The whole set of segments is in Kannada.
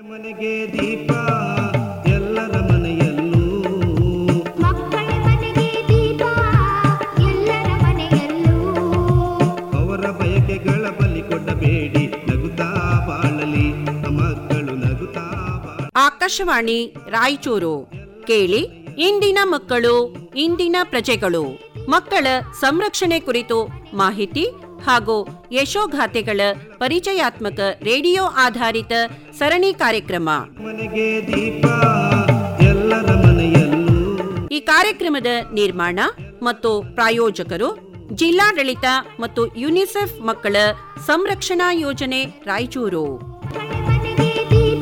ಮನೆಗೆ ದೀಪ ಎಲ್ಲರ ಮನೆಯಲ್ಲೂ ಮಕ್ಕಳ ಮನೆಗೆ ದೀಪ ಎಲ್ಲರ ಮನೆಯಲ್ಲೂ ಅವರ ಬಯಕೆಗಳ ಬಲಿ ಕೊಡಬೇಡಿ ನಗುತ್ತಾ ಬಾಳಲಿ ಮಕ್ಕಳು ನಗುತ್ತಾ ಬಾಳ ಆಕಾಶವಾಣಿ ರಾಯಚೂರು ಕೇಳಿ ಇಂದಿನ ಮಕ್ಕಳು ಇಂದಿನ ಪ್ರಜೆಗಳು ಮಕ್ಕಳ ಸಂರಕ್ಷಣೆ ಕುರಿತು ಮಾಹಿತಿ ಹಾಗೂ ಯಶೋಗಾಥೆಗಳ ಪರಿಚಯಾತ್ಮಕ ರೇಡಿಯೋ ಆಧಾರಿತ ಸರಣಿ ಕಾರ್ಯಕ್ರಮ ಮನೆಗೆ ದೀಪ ಎಲ್ಲರ ಮನೆಯಲ್ಲೂ ಈ ಕಾರ್ಯಕ್ರಮದ ನಿರ್ಮಾಣ ಮತ್ತು ಪ್ರಾಯೋಜಕರು ಜಿಲ್ಲಾಡಳಿತ ಮತ್ತು ಯುನಿಸೆಫ್ ಮಕ್ಕಳ ಸಂರಕ್ಷಣಾ ಯೋಜನೆ ರಾಯಚೂರು ಮಕ್ಕಳ ಮನೆಗೆ ದೀಪ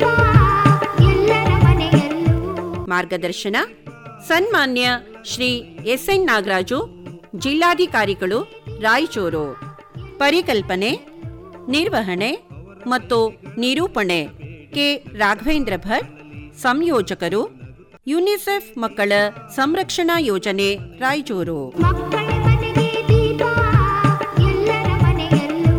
ಎಲ್ಲರ ಮನೆಯಲ್ಲೂ ಮಾರ್ಗದರ್ಶನ ಸನ್ಮಾನ್ಯ ಶ್ರೀ ಎಸ್ ಎನ್ ನಾಗರಾಜು ಜಿಲ್ಲಾಧಿಕಾರಿಗಳು ರಾಯಚೂರು ಪರಿಕಲ್ಪನೆ ನಿರ್ವಹಣೆ ಮತ್ತು ನಿರೂಪಣೆ ಕೆ ರಾಘವೇಂದ್ರ ಭಟ್ ಸಂಯೋಜಕರು ಯುನಿಸೆಫ್ ಮಕ್ಕಳ ಸಂರಕ್ಷಣಾ ಯೋಜನೆ ರಾಯಚೂರು ಮಕ್ಕಳ ಮನೆಗೆ ದೀಪ ಎಲ್ಲರ ಮನೆಯಲ್ಲೂ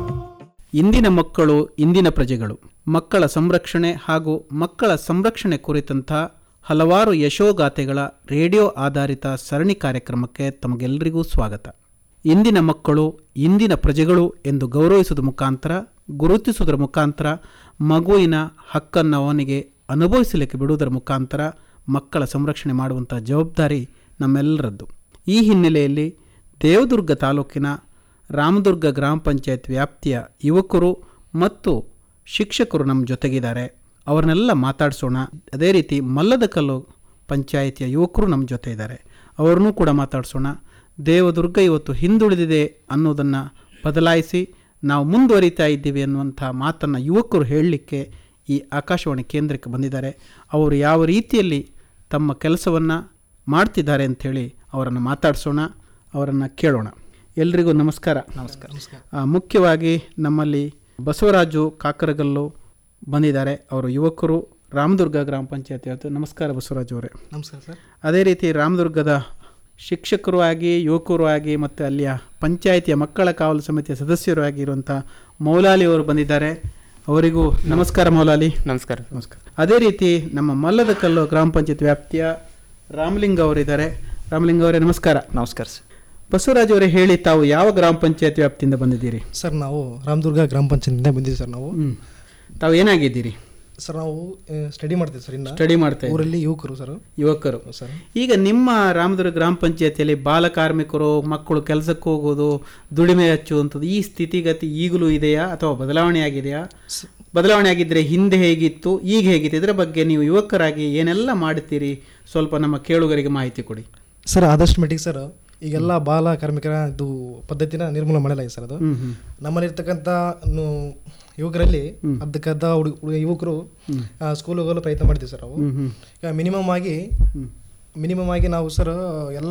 ಇಂದಿನ ಮಕ್ಕಳು ಇಂದಿನ ಪ್ರಜೆಗಳು ಮಕ್ಕಳ ಸಂರಕ್ಷಣೆ ಹಾಗೂ ಮಕ್ಕಳ ಸಂರಕ್ಷಣೆ ಕುರಿತಂಥ ಹಲವಾರು ಯಶೋಗಾಥೆಗಳ ರೇಡಿಯೋ ಆಧಾರಿತ ಸರಣಿ ಕಾರ್ಯಕ್ರಮಕ್ಕೆ ತಮಗೆಲ್ಲರಿಗೂ ಸ್ವಾಗತ ಇಂದಿನ ಮಕ್ಕಳು ಇಂದಿನ ಪ್ರಜೆಗಳು ಎಂದು ಗೌರವಿಸುವುದರ ಮುಖಾಂತರ ಗುರುತಿಸುವುದರ ಮುಖಾಂತರ ಮಗುವಿನ ಹಕ್ಕನ್ನು ಅವನಿಗೆ ಅನುಭವಿಸಲಿಕ್ಕೆ ಬಿಡುವುದರ ಮುಖಾಂತರ ಮಕ್ಕಳ ಸಂರಕ್ಷಣೆ ಮಾಡುವಂಥ ಜವಾಬ್ದಾರಿ ನಮ್ಮೆಲ್ಲರದ್ದು ಈ ಹಿನ್ನೆಲೆಯಲ್ಲಿ ದೇವದುರ್ಗ ತಾಲೂಕಿನ ರಾಮದುರ್ಗ ಗ್ರಾಮ ಪಂಚಾಯತ್ ವ್ಯಾಪ್ತಿಯ ಯುವಕರು ಮತ್ತು ಶಿಕ್ಷಕರು ನಮ್ಮ ಜೊತೆಗಿದ್ದಾರೆ ಅವ್ರನ್ನೆಲ್ಲ ಮಾತಾಡಿಸೋಣ ಅದೇ ರೀತಿ ಮಲ್ಲದಕಲ್ಲು ಪಂಚಾಯಿತಿಯ ಯುವಕರು ನಮ್ಮ ಜೊತೆ ಇದ್ದಾರೆ ಅವ್ರನ್ನೂ ಕೂಡ ಮಾತಾಡಿಸೋಣ ದೇವದುರ್ಗ ಇವತ್ತು ಹಿಂದುಳಿದಿದೆ ಅನ್ನೋದನ್ನು ಬದಲಾಯಿಸಿ ನಾವು ಮುಂದುವರಿತಾ ಇದ್ದೀವಿ ಅನ್ನುವಂಥ ಮಾತನ್ನು ಯುವಕರು ಹೇಳಲಿಕ್ಕೆ ಈ ಆಕಾಶವಾಣಿ ಕೇಂದ್ರಕ್ಕೆ ಬಂದಿದ್ದಾರೆ ಅವರು ಯಾವ ರೀತಿಯಲ್ಲಿ ತಮ್ಮ ಕೆಲಸವನ್ನು ಮಾಡ್ತಿದ್ದಾರೆ ಅಂಥೇಳಿ ಅವರನ್ನು ಮಾತಾಡಿಸೋಣ ಅವರನ್ನು ಕೇಳೋಣ ಎಲ್ರಿಗೂ ನಮಸ್ಕಾರ ನಮಸ್ಕಾರ ಮುಖ್ಯವಾಗಿ ನಮ್ಮಲ್ಲಿ ಬಸವರಾಜು ಕಾಕರಗಲ್ಲು ಬಂದಿದ್ದಾರೆ ಅವರು ಯುವಕರು ರಾಮದುರ್ಗ ಗ್ರಾಮ ಪಂಚಾಯತ್ ಇವತ್ತು ನಮಸ್ಕಾರ ಬಸವರಾಜು ಅವರೇ ನಮಸ್ಕಾರ ಸರ್ ಅದೇ ರೀತಿ ರಾಮದುರ್ಗದ ಶಿಕ್ಷಕರು ಆಗಿ ಯುವಕರು ಆಗಿ ಮತ್ತು ಅಲ್ಲಿಯ ಪಂಚಾಯಿತಿಯ ಮಕ್ಕಳ ಕಾವಲು ಸಮಿತಿಯ ಸದಸ್ಯರು ಆಗಿರುವಂಥ ಮೌಲಾಲಿ ಅವರು ಬಂದಿದ್ದಾರೆ ಅವರಿಗೂ ನಮಸ್ಕಾರ ಮೌಲಾಲಿ ನಮಸ್ಕಾರ ನಮಸ್ಕಾರ ಅದೇ ರೀತಿ ನಮ್ಮ ಮಲ್ಲದ ಕಲ್ಲು ಗ್ರಾಮ ಪಂಚಾಯತ್ ವ್ಯಾಪ್ತಿಯ ರಾಮಲಿಂಗ ಅವರಿದ್ದಾರೆ ರಾಮಲಿಂಗ ಅವರೇ ನಮಸ್ಕಾರ ನಮಸ್ಕಾರ ಸರ್ ಬಸವರಾಜ್ ಅವರೇ ಹೇಳಿ ತಾವು ಯಾವ ಗ್ರಾಮ ಪಂಚಾಯತ್ ವ್ಯಾಪ್ತಿಯಿಂದ ಬಂದಿದ್ದೀರಿ ಸರ್ ನಾವು ರಾಮದುರ್ಗ ಗ್ರಾಮ ಪಂಚಾಯತ್ನಿಂದ ಬಂದಿದ್ದೀವಿ ಸರ್ ನಾವು ಹ್ಮ್ ತಾವು ಏನಾಗಿದ್ದೀರಿ ಸರ್ ನಾವು ಸ್ಟಡಿ ಮಾಡ್ತೀವಿ ಸರ್ ಇನ್ನ ಸ್ಟಡಿ ಮಾಡ್ತಾ ಇದ್ದೀರಿ. ಊರಲ್ಲಿ ಯುವಕರು ಸರ್ ಯುವಕರು ಸರ್ ಈಗ ನಿಮ್ಮ ರಾಮದುರ್ಗ ಗ್ರಾಮ ಪಂಚಾಯತಿಯಲ್ಲಿ ಬಾಲ ಕಾರ್ಮಿಕರು ಮಕ್ಕಳು ಕೆಲಸಕ್ಕೆ ಹೋಗೋದು ದುಡಿಮೆ ಹಚ್ಚುವಂಥದ್ದು ಈ ಸ್ಥಿತಿಗತಿ ಈಗಲೂ ಇದೆಯಾ ಅಥವಾ ಬದಲಾವಣೆ ಆಗಿದೆಯಾ ಬದಲಾವಣೆ ಆಗಿದ್ದರೆ ಹಿಂದೆ ಹೇಗಿತ್ತು ಈಗ ಹೇಗಿತ್ತು ಇದರ ಬಗ್ಗೆ ನೀವು ಯುವಕರಾಗಿ ಏನೆಲ್ಲ ಮಾಡುತ್ತೀರಿ ಸ್ವಲ್ಪ ನಮ್ಮ ಕೇಳುಗರಿಗೆ ಮಾಹಿತಿ ಕೊಡಿ ಸರ್ ಆದಷ್ಟು ಮಟ್ಟಿಗೆ ಸರ್ ಈಗೆಲ್ಲ ಬಾಲ ಕಾರ್ಮಿಕರ ಇದು ಪದ್ಧತಿನ ನಿರ್ಮೂಲನೆ ಮಾಡಲಾಗಿದೆ ಸರ್ ಅದು ಹ್ಮ್ ಹ್ಮ್ ನಮ್ಮಲ್ಲಿರ್ತಕ್ಕಂಥ ನು- ಯುವಕರಲ್ಲಿ ಅರ್ಧಕ್ಕರ್ಧ ಹುಡುಗ ಹುಡುಗ- ಯುವಕರು ಸ್ಕೂಲ್ ಹೋಗಲು ಪ್ರಯತ್ನ ಮಾಡ್ತೀವಿ ಸರ್ ನಾವು ಈಗ ಮಿನಿಮಮ್ ಆಗಿ ಮಿನಿಮಮ್ ಆಗಿ ನಾವು ಸರ್ ಎಲ್ಲ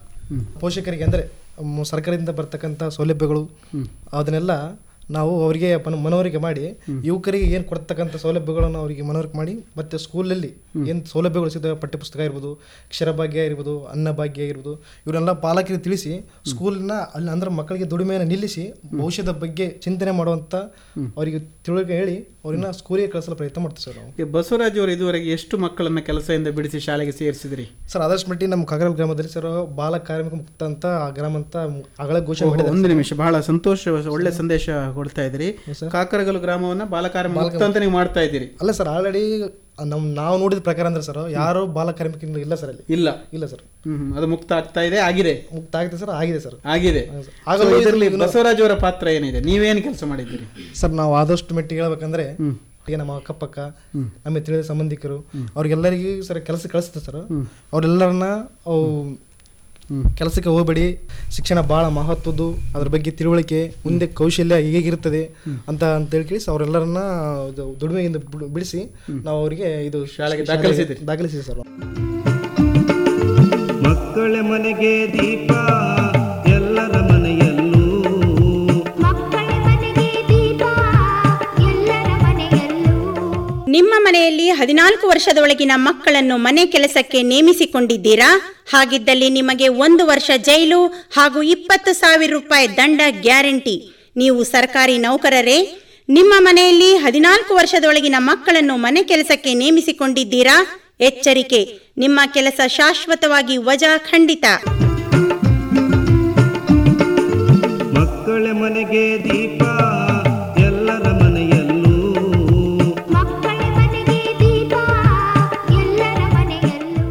ಪೋಷಕರಿಗೆ ಅಂದರೆ ಸರ್ಕಾರದಿಂದ ಬರ್ತಕ್ಕಂಥ ಸೌಲಭ್ಯಗಳು ಅದನ್ನೆಲ್ಲ ನಾವು ಅವರಿಗೆ ಪನ- ಮನವರಿಕೆ ಮಾಡಿ ಯುವಕರಿಗೆ ಏನು ಕೊಡ್ತಕ್ಕಂಥ ಸೌಲಭ್ಯಗಳನ್ನು ಅವರಿಗೆ ಮನವರಿಕೆ ಮಾಡಿ ಮತ್ತೆ ಸ್ಕೂಲಲ್ಲಿ ಏನು ಸೌಲಭ್ಯಗಳು ಸಿಗ್ತವೆ ಪಠ್ಯಪುಸ್ತಕ ಇರ್ಬೋದು ಕ್ಷರಭಾಗ್ಯ ಇರ್ಬೋದು ಅನ್ನಭಾಗ್ಯ ಇರ್ಬೋದು ಇವನ್ನೆಲ್ಲ ಪಾಲಕರಿಗೆ ತಿಳಿಸಿ ಸ್ಕೂಲ್ನ ಅಲ್ಲಿ ಅಂದ್ರೆ ಮಕ್ಕಳಿಗೆ ದುಡಿಮೆಯನ್ನು ನಿಲ್ಲಿಸಿ ಭವಿಷ್ಯದ ಬಗ್ಗೆ ಚಿಂತನೆ ಮಾಡುವಂಥ ಅವರಿಗೆ ತಿಳುವಳಿಕೆ ಹೇಳಿ ಅವ್ರನ್ನ ಸ್ಕೂಲಿಗೆ ಕಳಿಸಲು ಪ್ರಯತ್ನ ಮಾಡ್ತೀವಿ ಸರ್ ನಾವು ಈಗ ಬಸವರಾಜ್ ಅವರು ಇದುವರೆಗೆ ಎಷ್ಟು ಮಕ್ಕಳನ್ನ ಕೆಲಸದಿಂದ ಬಿಡಿಸಿ ಶಾಲೆಗೆ ಸೇರಿಸಿದ್ರಿ ಸರ್ ಆದಷ್ಟು ಮಟ್ಟಿಗೆ ನಮ್ಮ ಕಾಗರಲ್ ಗ್ರಾಮದಲ್ಲಿ ಸರ್ ಬಾಲ ಕಾರ್ಮಿಕ ಮುಕ್ತ ಅಂತ ಆ ಗ್ರಾಮ ಅಂತ ಆಗಲೇ ಘೋಷಣೆ ಮಾಡಿದ್ದಾರೆ ಒಂದು ನಿಮಿಷ ಬಹಳ ಸಂತೋಷ ಒಳ್ಳೆ ಸಂದೇಶ ಕೊಡ್ತಾ ಇದ್ದೀರಿ ಕಾಕರಗಲು ಗ್ರಾಮವನ್ನ ಬಾಲಕಾರ್ಮಿಕ ಮುಕ್ತ ಅಂತ ನೀವು ಮಾಡ್ತಾ ಇದ್ದೀರಿ ಅಲ್ಲ ಸರ್ ಆಲ್ರೆಡಿ ನಮ್ ನಾವು ನೋಡಿದ ಪ್ರಕಾರ ಅಂದ್ರೆ ಸರ್ ಯಾರು ಬಾಲ ಕಾರ್ಮಿಕ ಇಲ್ಲ ಸರ್ ಅಲ್ಲಿ ಇಲ್ಲ ಇಲ್ಲ ಸರ್ ಹ್ಮ್ ಹ್ಮ್. ಅದು ಮುಕ್ತ ಆಗ್ತಾ ಇದೆ ಆಗಿದೆ ಮುಕ್ತ ಆಗಿದೆ ಸರ್ ಆಗಿದೆ ಸರ್ ಆಗಿದೆ ಆಗಲೂ So, ಇದರಲ್ಲಿ ಇದನ್ನು- ಬಸವರಾಜ್ ಅವರ ಪಾತ್ರ ಏನಿದೆ ನೀವೇನು ಕೆಲಸ ಮಾಡಿದ್ದೀರಿ ಸರ್ ನಾವು ಆದಷ್ಟು ಮಟ್ಟಿಗೆ ಹೇಳ್ಬೇಕಂದ್ರೆ ಈಗ ನಮ್ಮ ಅಕ್ಕಪಕ್ಕ ನಮಗೆ ತಿಳಿದ ಸಂಬಂಧಿಕರು ಅವ್ರಿಗೆಲ್ಲರಿಗೂ ಸರ್ ಕೆಲಸ ಕಳಿಸ್ತಾರೆ ಸರ್ ಅವರೆಲ್ಲರನ್ನ ಅವು ಕೆಲಸಕ್ಕೆ ಹೋಗ್ಬೇಡಿ ಶಿಕ್ಷಣ ಭಾಳ ಮಹತ್ವದ್ದು ಅದ್ರ ಬಗ್ಗೆ ತಿಳುವಳಿಕೆ ಮುಂದೆ ಕೌಶಲ್ಯ ಹೇಗಿರ್ತದೆ ಅಂತ ಅಂತ ಹೇಳಿ ಕೇಳಿಸಿ ಅವರೆಲ್ಲರನ್ನ ಇದು ದುಡಿಮೆಯಿಂದ ಬಿಡು- ಬಿಡಿಸಿ ನಾವು ಅವರಿಗೆ ಇದು ಶಾಲೆಗೆ ದಾಖಲಿಸಿದ್ದೀರಿ? ದಾಖಲಿಸಿದ್ವಿ ಸರ್ ಮಕ್ಕಳ ಮನೆಗೆ ದೀಪ ಎಲ್ಲರ ಮನೆಯಲ್ಲೂ ಮಕ್ಕಳ ಮನೆಗೆ ದೀಪ ಎಲ್ಲರ ಮನೆಯಲ್ಲೂ ನಿಮ್ಮ ಮನೆಯಲ್ಲಿ ಹದಿನಾಲ್ಕು ವರ್ಷದೊಳಗಿನ ಮಕ್ಕಳನ್ನು ಮನೆ ಕೆಲಸಕ್ಕೆ ನೇಮಿಸಿಕೊಂಡಿದ್ದೀರಾ ಹಾಗಿದ್ದಲ್ಲಿ ನಿಮಗೆ ಒಂದು ವರ್ಷ ಜೈಲು ಹಾಗೂ ಇಪ್ಪತ್ತು ಸಾವಿರ ರೂಪಾಯಿ ದಂಡ ಗ್ಯಾರಂಟಿ ನೀವು ಸರ್ಕಾರಿ ನೌಕರರೇ ನಿಮ್ಮ ಮನೆಯಲ್ಲಿ ಹದಿನಾಲ್ಕು ವರ್ಷದೊಳಗಿನ ಮಕ್ಕಳನ್ನು ಮನೆ ಕೆಲಸಕ್ಕೆ ನೇಮಿಸಿಕೊಂಡಿದ್ದೀರಾ ಎಚ್ಚರಿಕೆ ನಿಮ್ಮ ಕೆಲಸ ಶಾಶ್ವತವಾಗಿ ವಜಾ ಖಂಡಿತ ಮಕ್ಕಳ ಮನೆಗೆ ದೀಪ ಎಲ್ಲರ ಮನೆಯಲ್ಲೂ ಮಕ್ಕಳ ಮನೆಗೆ ದೀಪ ಎಲ್ಲರ ಮನೆಯಲ್ಲೂ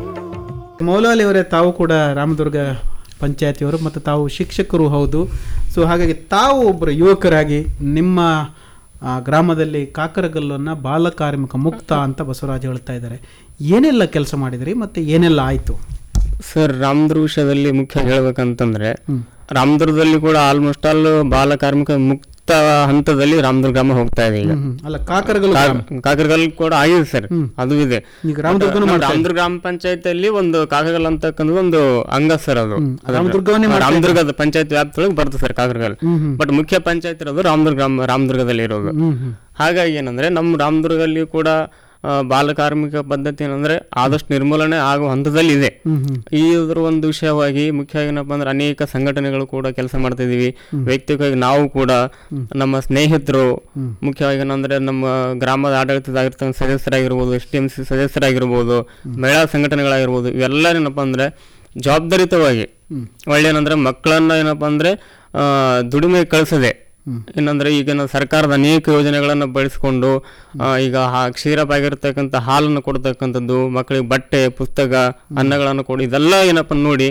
ಮೌಲಾಲಿ ಅವರೇ ತಾವು ಕೂಡ ರಾಮದುರ್ಗ ಪಂಚಾಯತಿಯವರು ಮತ್ತು ತಾವು ಶಿಕ್ಷಕರು ಹೌದು ಸೊ ಹಾಗಾಗಿ ತಾವು ಒಬ್ಬರು ಯುವಕರಾಗಿ ನಿಮ್ಮ ಆ, ಗ್ರಾಮದಲ್ಲಿ ಕಾಕರಗಲ್ಲನ್ನು ಬಾಲ ಕಾರ್ಮಿಕ ಮುಕ್ತ ಅಂತ ಬಸವರಾಜ್ ಹೇಳ್ತಾ ಇದ್ದಾರೆ ಏನೆಲ್ಲ ಕೆಲಸ ಮಾಡಿದ್ರಿ ಮತ್ತು ಏನೆಲ್ಲ ಆಯಿತು ಸರ್ ರಾಮದುರ್ಗ ವಿಷಯದಲ್ಲಿ ಮುಖ್ಯ ಹೇಳ್ಬೇಕಂತಂದ್ರೆ ರಾಮದುರ್ಗದಲ್ಲಿ ಕೂಡ ಆಲ್ಮೋಸ್ಟ್ ಆಲ್ ಬಾಲ ಕಾರ್ಮಿಕ ಮುಕ್ತ ಹಂತದಲ್ಲಿ ರಾಮದುರ್ಗ ಗ್ರಾಮ ಹೋಗ್ತಾ ಇದೆ ಈಗ ಅಲ್ಲ ಕಾಕರಗಲ್ಲು ಗ್ರಾಮ. ಕಾಕರಗಲ್ ಕೂಡ ಆಗಿದೆ ಸರ್ ಅದು ಇದೆ ಈಗ ರಾಮದುರ್ಗನೂ ನಮ್ಮ ಮಾಡ್ತಾ ಇದೆ. ರಾಮದುರ್ಗ ಗ್ರಾಮ ಪಂಚಾಯತಿಯಲ್ಲಿ ಒಂದು ಕಾಕರಗಲ್ ಅಂತಕ್ಕಂಥದ್ದು ಒಂದು ಅಂಗ ಸರ್ ಅದು ಅದರ- ರಾಮದುರ್ಗವನ್ನೇ ಮಾಡ್ತಾ ಇದೆ. ರಾಮದುರ್ಗದ ಪಂಚಾಯತ್ ವ್ಯಾಪ್ತಿಯೊಳಗೆ ಬರ್ತದೆ ಸರ್ ಕಾಕರಗಲ್ ಬಟ್ ಮುಖ್ಯ ಪಂಚಾಯತ್ ಇರೋದು ರಾಮದುರ್ಗ ಗ್ರಾಮ ರಾಮದುರ್ಗದಲ್ಲಿ ಇರೋದು ಹಾಗಾಗಿ ಏನಂದ್ರೆ ನಮ್ಮ ರಾಮದುರ್ಗಲ್ಲಿ ಕೂಡ ಆ, ಬಾಲ ಕಾರ್ಮಿಕ ಪದ್ಧತಿ ಏನಂದ್ರೆ ಆದಷ್ಟು ನಿರ್ಮೂಲನೆ ಆಗುವ ಹಂತದಲ್ಲಿ ಇದೆ ಈ ಇದ್ರ ಒಂದು ವಿಷಯವಾಗಿ ಮುಖ್ಯವಾಗಿ ಏನಪ್ಪ ಅಂದ್ರೆ ಅನೇಕ ಸಂಘಟನೆಗಳು ಕೂಡ ಕೆಲಸ ಮಾಡ್ತಾ ಇದೀವಿ ವೈಯಕ್ತಿಕವಾಗಿ ನಾವು ಕೂಡ ನಮ್ಮ ಸ್ನೇಹಿತರು ಮುಖ್ಯವಾಗಿ ಏನಂದ್ರೆ ನಮ್ಮ ಗ್ರಾಮದ ಆಡಳಿತದಾಗಿರ್ತಕ್ಕಂಥ ಸದಸ್ಯರಾಗಿರ್ಬೋದು ಎಸ್ ಟಿ ಎಂ ಸಿ ಸದಸ್ಯರಾಗಿರ್ಬೋದು ಮಹಿಳಾ ಸಂಘಟನೆಗಳಾಗಿರ್ಬೋದು ಇವೆಲ್ಲ ಏನಪ್ಪ ಅಂದ್ರೆ ಜವಾಬ್ದಾರಿತವಾಗಿ ಒಳ್ಳೆ ಏನಂದ್ರೆ ಮಕ್ಕಳನ್ನ ಏನಪ್ಪ ಅಂದ್ರೆ ಆ, ದುಡಿಮೆ ಕಳಿಸದೆ ಏನಂದ್ರೆ ಈಗ ನಾವು ಸರ್ಕಾರದ ಅನೇಕ ಯೋಜನೆಗಳನ್ನು ಬಳಸಿಕೊಂಡು ಆ, ಈಗ ಹಾ- ಕ್ಷೀರವಾಗಿರ್ತಕ್ಕಂಥ ಹಾಲನ್ನು ಕೊಡ್ತಕ್ಕಂಥದ್ದು ಮಕ್ಕಳಿಗೆ ಬಟ್ಟೆ ಪುಸ್ತಕ ಅನ್ನಗಳನ್ನು ಕೊಡಿ ಇದೆಲ್ಲ ಏನಪ್ಪ ನೋಡಿ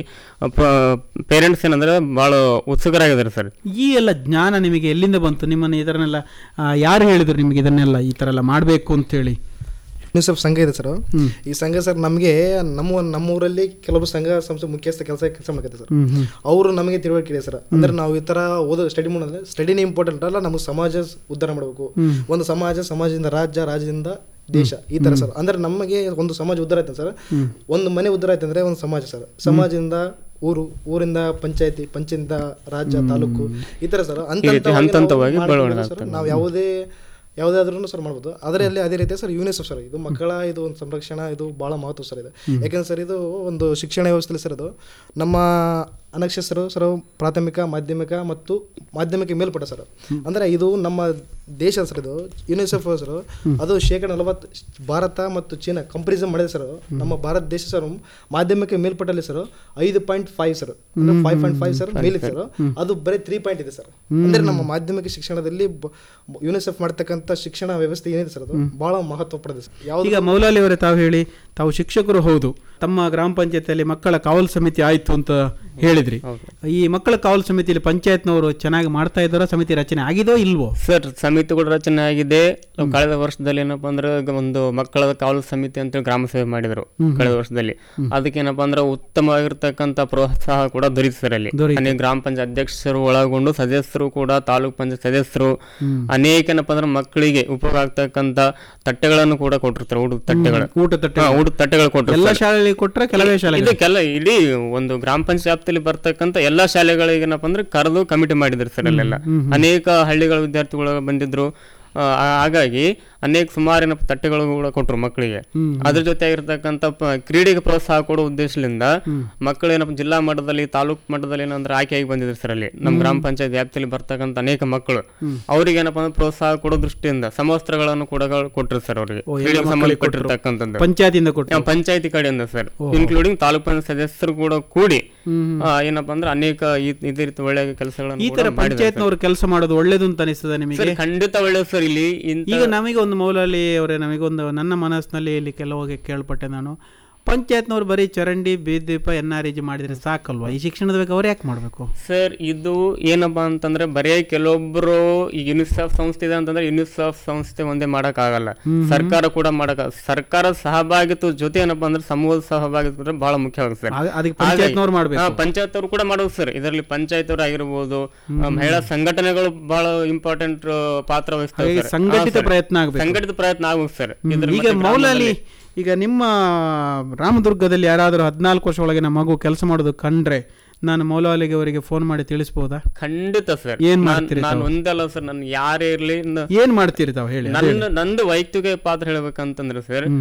ಪೇರೆಂಟ್ಸ್ ಏನಂದ್ರೆ ಬಹಳ ಉತ್ಸುಕರಾಗಿದ್ದಾರೆ ಸರ್ ಈ ಎಲ್ಲ ಜ್ಞಾನ ನಿಮಗೆ ಎಲ್ಲಿಂದ ಬಂತು ನಿಮ್ಮನ್ನು ಇದನ್ನೆಲ್ಲ ಆ, ಯಾರು ಹೇಳಿದ್ರು ನಿಮಗೆ ಇದನ್ನೆಲ್ಲ ಈ ಥರ ಎಲ್ಲ ಮಾಡಬೇಕು ಅಂತೇಳಿ ಯುನಿಸೆಫ್ ಸಂಘ ಇದೆ ಸರ್ ಈ ಸಂಘ ಸರ್ ನಮಗೆ ನಮ್ಮ ನಮ್ಮ ಊರಲ್ಲಿ ಕೆಲವು ಸಂಘ ಸಂಸ್ಥೆ ಮುಖ್ಯಸ್ಥ ಕೆಲಸ ಕೆಲಸ ಮಾಡ್ತಾರೆ ಸರ್ ಅವರು ನಮಗೆ ತಿಳುವಳಿಕೆ ಇದೆ ಸರ್ ಅಂದ್ರೆ ನಾವು ಈ ತರ ಓದೋ ಸ್ಟಡಿ ಮಾಡೋದ್ರೆ ಸ್ಟಡಿನೇ ಇಂಪಾರ್ಟೆಂಟ್ ಅಲ್ಲ ನಮಗೆ ಸಮಾಜ ಉದ್ಧಾರ ಮಾಡಬೇಕು ಒಂದು ಸಮಾಜ ಸಮಾಜದಿಂದ ರಾಜ್ಯ ರಾಜ್ಯದಿಂದ ದೇಶ ಈ ತರ ಸರ್ ಅಂದ್ರೆ ನಮಗೆ ಒಂದು ಸಮಾಜ ಉದ್ಧಾರ ಆಯ್ತು ಸರ್ ಒಂದು ಮನೆ ಉದ್ಧಾರ ಆಯ್ತು ಅಂದ್ರೆ ಒಂದು ಸಮಾಜ ಸರ್ ಸಮಾಜದಿಂದ ಊರು ಊರಿಂದ ಪಂಚಾಯತಿ ಪಂಚಾಯತಿಂದ ರಾಜ್ಯ ತಾಲೂಕು ಈ ತರ ಸರ್ ಹಂತ ರೀತಿ ಹಂತ ಹಂತವಾಗಿ ಬೆಳವಣಿಗೆ ಸರ್ ನಾವು ಯಾವುದೇ ಯಾವುದಾದ್ರೂ ಸರ್ ಮಾಡ್ಬೋದು ಅದರಲ್ಲಿ ಅದೇ ರೀತಿ ಸರ್ ಯುನಿಸೆಫ್ ಸರ್ ಇದು ಮಕ್ಕಳ ಇದು ಒಂದು ಸಂರಕ್ಷಣಾ ಇದು ಭಾಳ ಮಹತ್ವ ಸರ್ ಇದು ಯಾಕೆಂದ್ರೆ ಸರ್ ಇದು ಒಂದು ಶಿಕ್ಷಣ ವ್ಯವಸ್ಥೆಯಲ್ಲಿ ಸರ್ ಇದು ನಮ್ಮ ಅನಕ್ಷರಸ್ಥರು ಸರ್ ಪ್ರಾಥಮಿಕ ಮಾಧ್ಯಮಿಕ ಮತ್ತು ಮಾಧ್ಯಮಿಕ ಮೇಲ್ಪಟ್ಟ ಸರ್ ಅಂದ್ರೆ ಇದು ನಮ್ಮ ದೇಶ ಸರ್ ಇದು ಯುನಿಸೆಫ್ ಸರ್ ಅದು ಶೇಕಡ ನಲವತ್ತು ಭಾರತ ಮತ್ತು ಚೀನಾ ಕಂಪ್ಯಾರಿಸನ್ ಮಾಡಿದೆ ಸರ್ ನಮ್ಮ ಭಾರತ ದೇಶ ಸರ್ ಮಾಧ್ಯಮಿಕ ಮೇಲ್ಪಟ್ಟಲ್ಲಿ ಸರ್ ಐದು ಪಾಯಿಂಟ್ ಫೈವ್ ಸರ್ ಅಂದ್ರೆ ಫೈವ್ ಪಾಯಿಂಟ್ ಫೈವ್ ಸರ್ ಮೇಲೆ ಸರ್ ಅದು ಬರೀ ತ್ರೀ ಪಾಯಿಂಟ್ ಇದೆ ಸರ್ ಅಂದ್ರೆ ನಮ್ಮ ಮಾಧ್ಯಮಿಕ ಶಿಕ್ಷಣದಲ್ಲಿ ಯುನಿಸೆಫ್ ಮಾಡ್ತಕ್ಕಂಥ ಶಿಕ್ಷಣ ವ್ಯವಸ್ಥೆ ಏನಿದೆ ಸರ್ ಅದು ಬಹಳ ಮಹತ್ವ ಪಡೆದಿದೆ ಸರ್ ಯಾವ್ದು ಈಗ ಮೌಲಾಲಿ ಅವರೇ ತಾವು ಹೇಳಿ ತಾವು ಶಿಕ್ಷಕರು ಹೌದು ತಮ್ಮ ಗ್ರಾಮ ಪಂಚಾಯತಿಯಲ್ಲಿ ಮಕ್ಕಳ ಕಾವಲು ಸಮಿತಿ ಆಯ್ತು ಅಂತ ಹೇಳಿದ್ರಿ ಈ ಮಕ್ಕಳ ಕಾವಲು ಸಮಿತಿಯಲ್ಲಿ ಪಂಚಾಯತ್ನವರು ಚೆನ್ನಾಗಿ ಮಾಡ್ತಾ ಇದ್ದಾರೋ ಸಮಿತಿ ರಚನೆ ಆಗಿದೋ ಇಲ್ವೋ ಸರ್ ಸಮಿತಿಗಳು ರಚನೆ ಆಗಿದೆ ಕಳೆದ ವರ್ಷದಲ್ಲಿ ಏನಪ್ಪಾ ಅಂದ್ರೆ ಈಗ ಒಂದು ಮಕ್ಕಳ ಕಾವಲು ಸಮಿತಿ ಅಂತ ಗ್ರಾಮ ಸೇವೆ ಮಾಡಿದ್ರು ಕಳೆದ ವರ್ಷದಲ್ಲಿ ಅದಕ್ಕೆ ಏನಪ್ಪಾ ಅಂದ್ರೆ ಉತ್ತಮವಾಗಿರ್ತಕ್ಕಂಥ ಪ್ರೋತ್ಸಾಹ ಕೂಡ ದೊರೀತು ಸರ್ ಅಲ್ಲಿ ಅನೇಕ ಗ್ರಾಮ ಪಂಚಾಯತ್ ಅಧ್ಯಕ್ಷರು ಒಳಗೊಂಡು ಸದಸ್ಯರು ಕೂಡ ತಾಲೂಕ್ ಪಂಚಾಯತ್ ಸದಸ್ಯರು ಅನೇಕ ಏನಪ್ಪಾ ಅಂದ್ರೆ ಮಕ್ಕಳಿಗೆ ಉಪಯೋಗ ಆಗ್ತಕ್ಕಂಥ ತಟ್ಟೆಗಳನ್ನು ಕೂಡ ಕೊಟ್ಟಿರ್ತಾರೆ ಊಟದ ತಟ್ಟೆಗಳು ಊಟ ತಟ್ಟೆ ಹಾ, ಊಟದ ತಟ್ಟೆಗಳು ಕೊಟ್ಟರು ಎಲ್ಲ ಶಾಲೆಯಲ್ಲಿ ಕೊಟ್ರೆ ಕೆಲವೇ ಶಾಲೆ ಇದು ಕೆಲ ಇಡೀ ಒಂದು ಗ್ರಾಮ ಪಂಚಾಯತ್ ವ್ಯಾಪ್ತಿಯಲ್ಲಿ ಬರ್ತಕ್ಕಂಥ ಎಲ್ಲಾ ಶಾಲೆಗಳಿಗೆ ಏನಪ್ಪ ಅಂದ್ರೆ ಕರೆದು ಕಮಿಟಿ ಮಾಡಿದ್ರು ಸರ್ ಅಲ್ಲೆಲ್ಲ ಅನೇಕ ಹಳ್ಳಿಗಳ ವಿದ್ಯಾರ್ಥಿಗಳು ಬಂದಿದ್ರು ಆ, ಹಾಗಾಗಿ ಅನೇಕ ಸುಮಾರು ಏನಪ್ಪ ತಟ್ಟೆಗಳು ಕೂಡ ಕೊಟ್ರು ಮಕ್ಕಳಿಗೆ ಅದ್ರ ಜೊತೆ ಆಗಿರ್ತಕ್ಕಂಥ ಪ- ಕ್ರೀಡೆಗೆ ಪ್ರೋತ್ಸಾಹ ಕೊಡೋ ಉದ್ದೇಶದಿಂದ ಮಕ್ಕಳು ಏನಪ್ಪ ಜಿಲ್ಲಾ ಮಟ್ಟದಲ್ಲಿ ತಾಲೂಕ್ ಮಟ್ಟದಲ್ಲಿ ಏನಂದ್ರೆ ಆಯ್ಕೆಯಾಗಿ ಬಂದಿದ್ರು ಸರ್ ಅಲ್ಲಿ ನಮ್ಮ ಗ್ರಾಮ ಪಂಚಾಯತ್ ವ್ಯಾಪ್ತಿಯಲ್ಲಿ ಬರ್ತಕ್ಕಂಥ ಅನೇಕ ಮಕ್ಕಳು ಅವ್ರಿಗೆ ಏನಪ್ಪ ಅಂದ್ರೆ ಪ್ರೋತ್ಸಾಹ ಕೊಡೋ ದೃಷ್ಟಿಯಿಂದ ಸಮವಸ್ತ್ರಗಳನ್ನು ಕೂಡ ಕೊಟ್ರು ಸರ್ ಅವರಿಗೆ ಕ್ರೀಡೆಗೆ ಸಂಬಂಧಪಟ್ಟಿರ್ತಕ್ಕಂಥದ್ದು ಪಂಚಾಯತಿಂದ ಕೊಟ್ಟು ನಾವು ಪಂಚಾಯತಿ ಕಡೆಯಿಂದ ಸರ್ ಇನ್ಕ್ಲೂಡಿಂಗ್ ತಾಲೂಕು ಪಂಚಾಯತ್ ಸದಸ್ಯರು ಕೂಡ ಕೂಡಿ ಆ, ಏನಪ್ಪಾ ಅಂದ್ರೆ ಅನೇಕ ಈ- ಇದೇ ರೀತಿ ಒಳ್ಳೆಯ ಕೆಲಸಗಳನ್ನು ಈ ಕೂಡ ತರ ಮಾಡಿದ್ದಾರೆ ಸರ್. ಪಂಚಾಯತ್ನವರು ಕೆಲಸ ಮಾಡೋದು ಒಳ್ಳೇದು ಅಂತ ಅನಿಸ್ತದೆ ನಿಮಗೆ ಸರ್ ಖಂಡಿತ ಒಳ್ಳೆಯದು ಸರ್ ಇಲ್ಲಿ ಇಂಥ ಈಗ ನಮಗೆ ಒಂದು ಮೌಲಲ್ಲಿ ಅವರೇ ನಮಗೊಂದು ನನ್ನ ಮನಸ್ಸಿನಲ್ಲಿ ಇಲ್ಲಿ ಕೆಲವಾಗಿ ಕೇಳ್ಪಟ್ಟೆ ನಾನು ಪಂಚಾಯತ್ನವ್ರು ಬರೀ ಚರಂಡಿ ಬೀದೀಪ ಎನ್ ಆರ್ ಇಜಿ ಮಾಡಿದ್ರೆ ಸಾಕಲ್ವಾ ಈ ಶಿಕ್ಷಣದ ಬಗ್ಗೆ ಅವ್ರು ಯಾಕೆ ಮಾಡಬೇಕು ಸರ್ ಇದು ಏನಪ್ಪಾ ಅಂತಂದ್ರೆ ಬರೀ ಕೆಲವೊಬ್ರು ಈ ಯುನಿಸೆಫ್ ಸಂಸ್ಥೆ ಇದೆ ಅಂತಂದ್ರೆ ಯುನಿಸೆಫ್ ಸಂಸ್ಥೆ ಒಂದೇ ಮಾಡಕ್ ಆಗಲ್ಲ ಸರ್ಕಾರ ಕೂಡ ಮಾಡಕ್ ಸರ್ಕಾರ ಸಹಭಾಗಿತ್ವ ಜೊತೆ ಏನಪ್ಪಾ ಅಂದ್ರೆ ಸಮೂಹದ ಸಹಭಾಗಿತ್ವ ಅಂದ್ರೆ ಬಹಳ ಮುಖ್ಯವಾಗುತ್ತೆ ಸರ್ ಅದಕ್ಕೆ ಪಂಚಾಯತ್ನವ್ರು ಮಾಡ್ಬೇಕು ಪಂಚಾಯತ್ ಅವರು ಕೂಡ ಮಾಡೋದು ಸರ್ ಇದರಲ್ಲಿ ಪಂಚಾಯತ್ ಅವರು ಆಗಿರ್ಬೋದು ಆ, ಮಹಿಳಾ ಸಂಘಟನೆಗಳು ಬಹಳ ಇಂಪಾರ್ಟೆಂಟ್ ಪಾತ್ರ ವಹಿಸ್ತವೆ ಹಾಗಾಗಿ ಸರ್. ಸಂಘಟಿತ ಹಾ, ಸರ್. ಪ್ರಯತ್ನ ಆಗ್ಬೇಕು. ಸಂಘಟಿತ ಪ್ರಯತ್ನ ಆಗುತ್ತೆ ಸರ್ ಇದ್ರ ಈಗ ಮತ್ತೆ ಮೌಲಾಲಿ ಗ್ರಾಮದಲ್ಲಿ- ಈಗ ನಿಮ್ಮ ರಾಮದುರ್ಗದಲ್ಲಿ ಯಾರಾದರೂ ಹದಿನಾಲ್ಕು ವರ್ಷ ಒಳಗಿನ ಮಗು ಕೆಲಸ ಮಾಡೋದು ಕಂಡ್ರೆ ನಾನು ಮೌಲಾಲಿಗೆ ಅವರಿಗೆ ಫೋನ್ ಮಾಡಿ ತಿಳಿಸ್ಬೋದಾ ಖಂಡಿತ ಸರ್ ಏನ್ ನಾನ್- ಮಾಡ್ತೀರಿ ನಾನು ತಾವು? ಒಂದಲ್ಲ ಸರ್ ನಾನು ಯಾರೇ ಇರ್ಲಿ ನ- ಏನ್ ಮಾಡ್ತೀರಿ ತಾವು ಹೇಳಿ ಅದು ಹೇಳಿ. ನನ್ನ ನಂದು ವೈಯಕ್ತಿಕ ಪಾತ್ರ ಹೇಳ್ಬೇಕಂತಂದ್ರೆ ಸರ್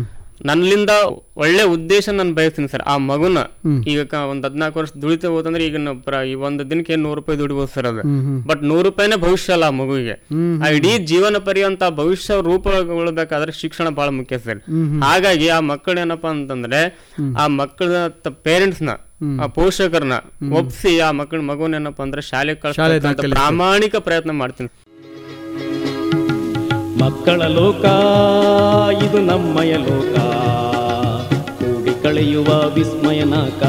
ನನ್ನಿಂದ ಒಳ್ಳೆ ಉದ್ದೇಶ ನಾನು ಬಯಸ್ತೀನಿ ಸರ್ ಆ ಮಗುನ ಈಗ ಕ- ಒಂದ್ ಹದಿನಾಲ್ಕು ವರ್ಷ ದುಡಿತಾ ಹೋದಂದ್ರೆ ಈಗ ನಾವು ಪ್ರ- ಈ ಒಂದು ದಿನಕ್ಕೆ ನೂರು ರೂಪಾಯಿ ದುಡಿಬೋದು ಸರ್ ಅದು ಬಟ್ ನೂರು ರೂಪಾಯಿನೇ ಭವಿಷ್ಯ ಅಲ್ಲ ಆ ಮಗುವಿಗೆ ಆ ಇಡೀ ಜೀವನ ಪರ್ಯಂತ ಭವಿಷ್ಯ ರೂಪುಗೊಳ್ಬೇಕಾದ್ರೆ ಶಿಕ್ಷಣ ಬಹಳ ಮುಖ್ಯ ಸರ್ ಹಾಗಾಗಿ ಆ ಮಕ್ಕಳು ಏನಪ್ಪಾ ಅಂತಂದ್ರೆ ಆ ಮಕ್ಕಳ ಪೇರೆಂಟ್ಸ್ ನ ಆ ಪೋಷಕರನ್ನ ಒಪ್ಸಿ ಆ ಮಕ್ಕಳ ಮಗುನ ಏನಪ್ಪಾ ಅಂದ್ರೆ ಶಾಲೆ ಕಳಿಸ್ತಕ್ಕಂಥ ಪ್ರಾಮಾಣಿಕ ಪ್ರಯತ್ನ ಮಾಡ್ತೀನಿ ಮಕ್ಕಳ ಲೋಕ ಇದು ನಮ್ಮಯ ಲೋಕ ಕೂಡಿ ಕಳೆಯುವ ವಿಸ್ಮಯನಾಕ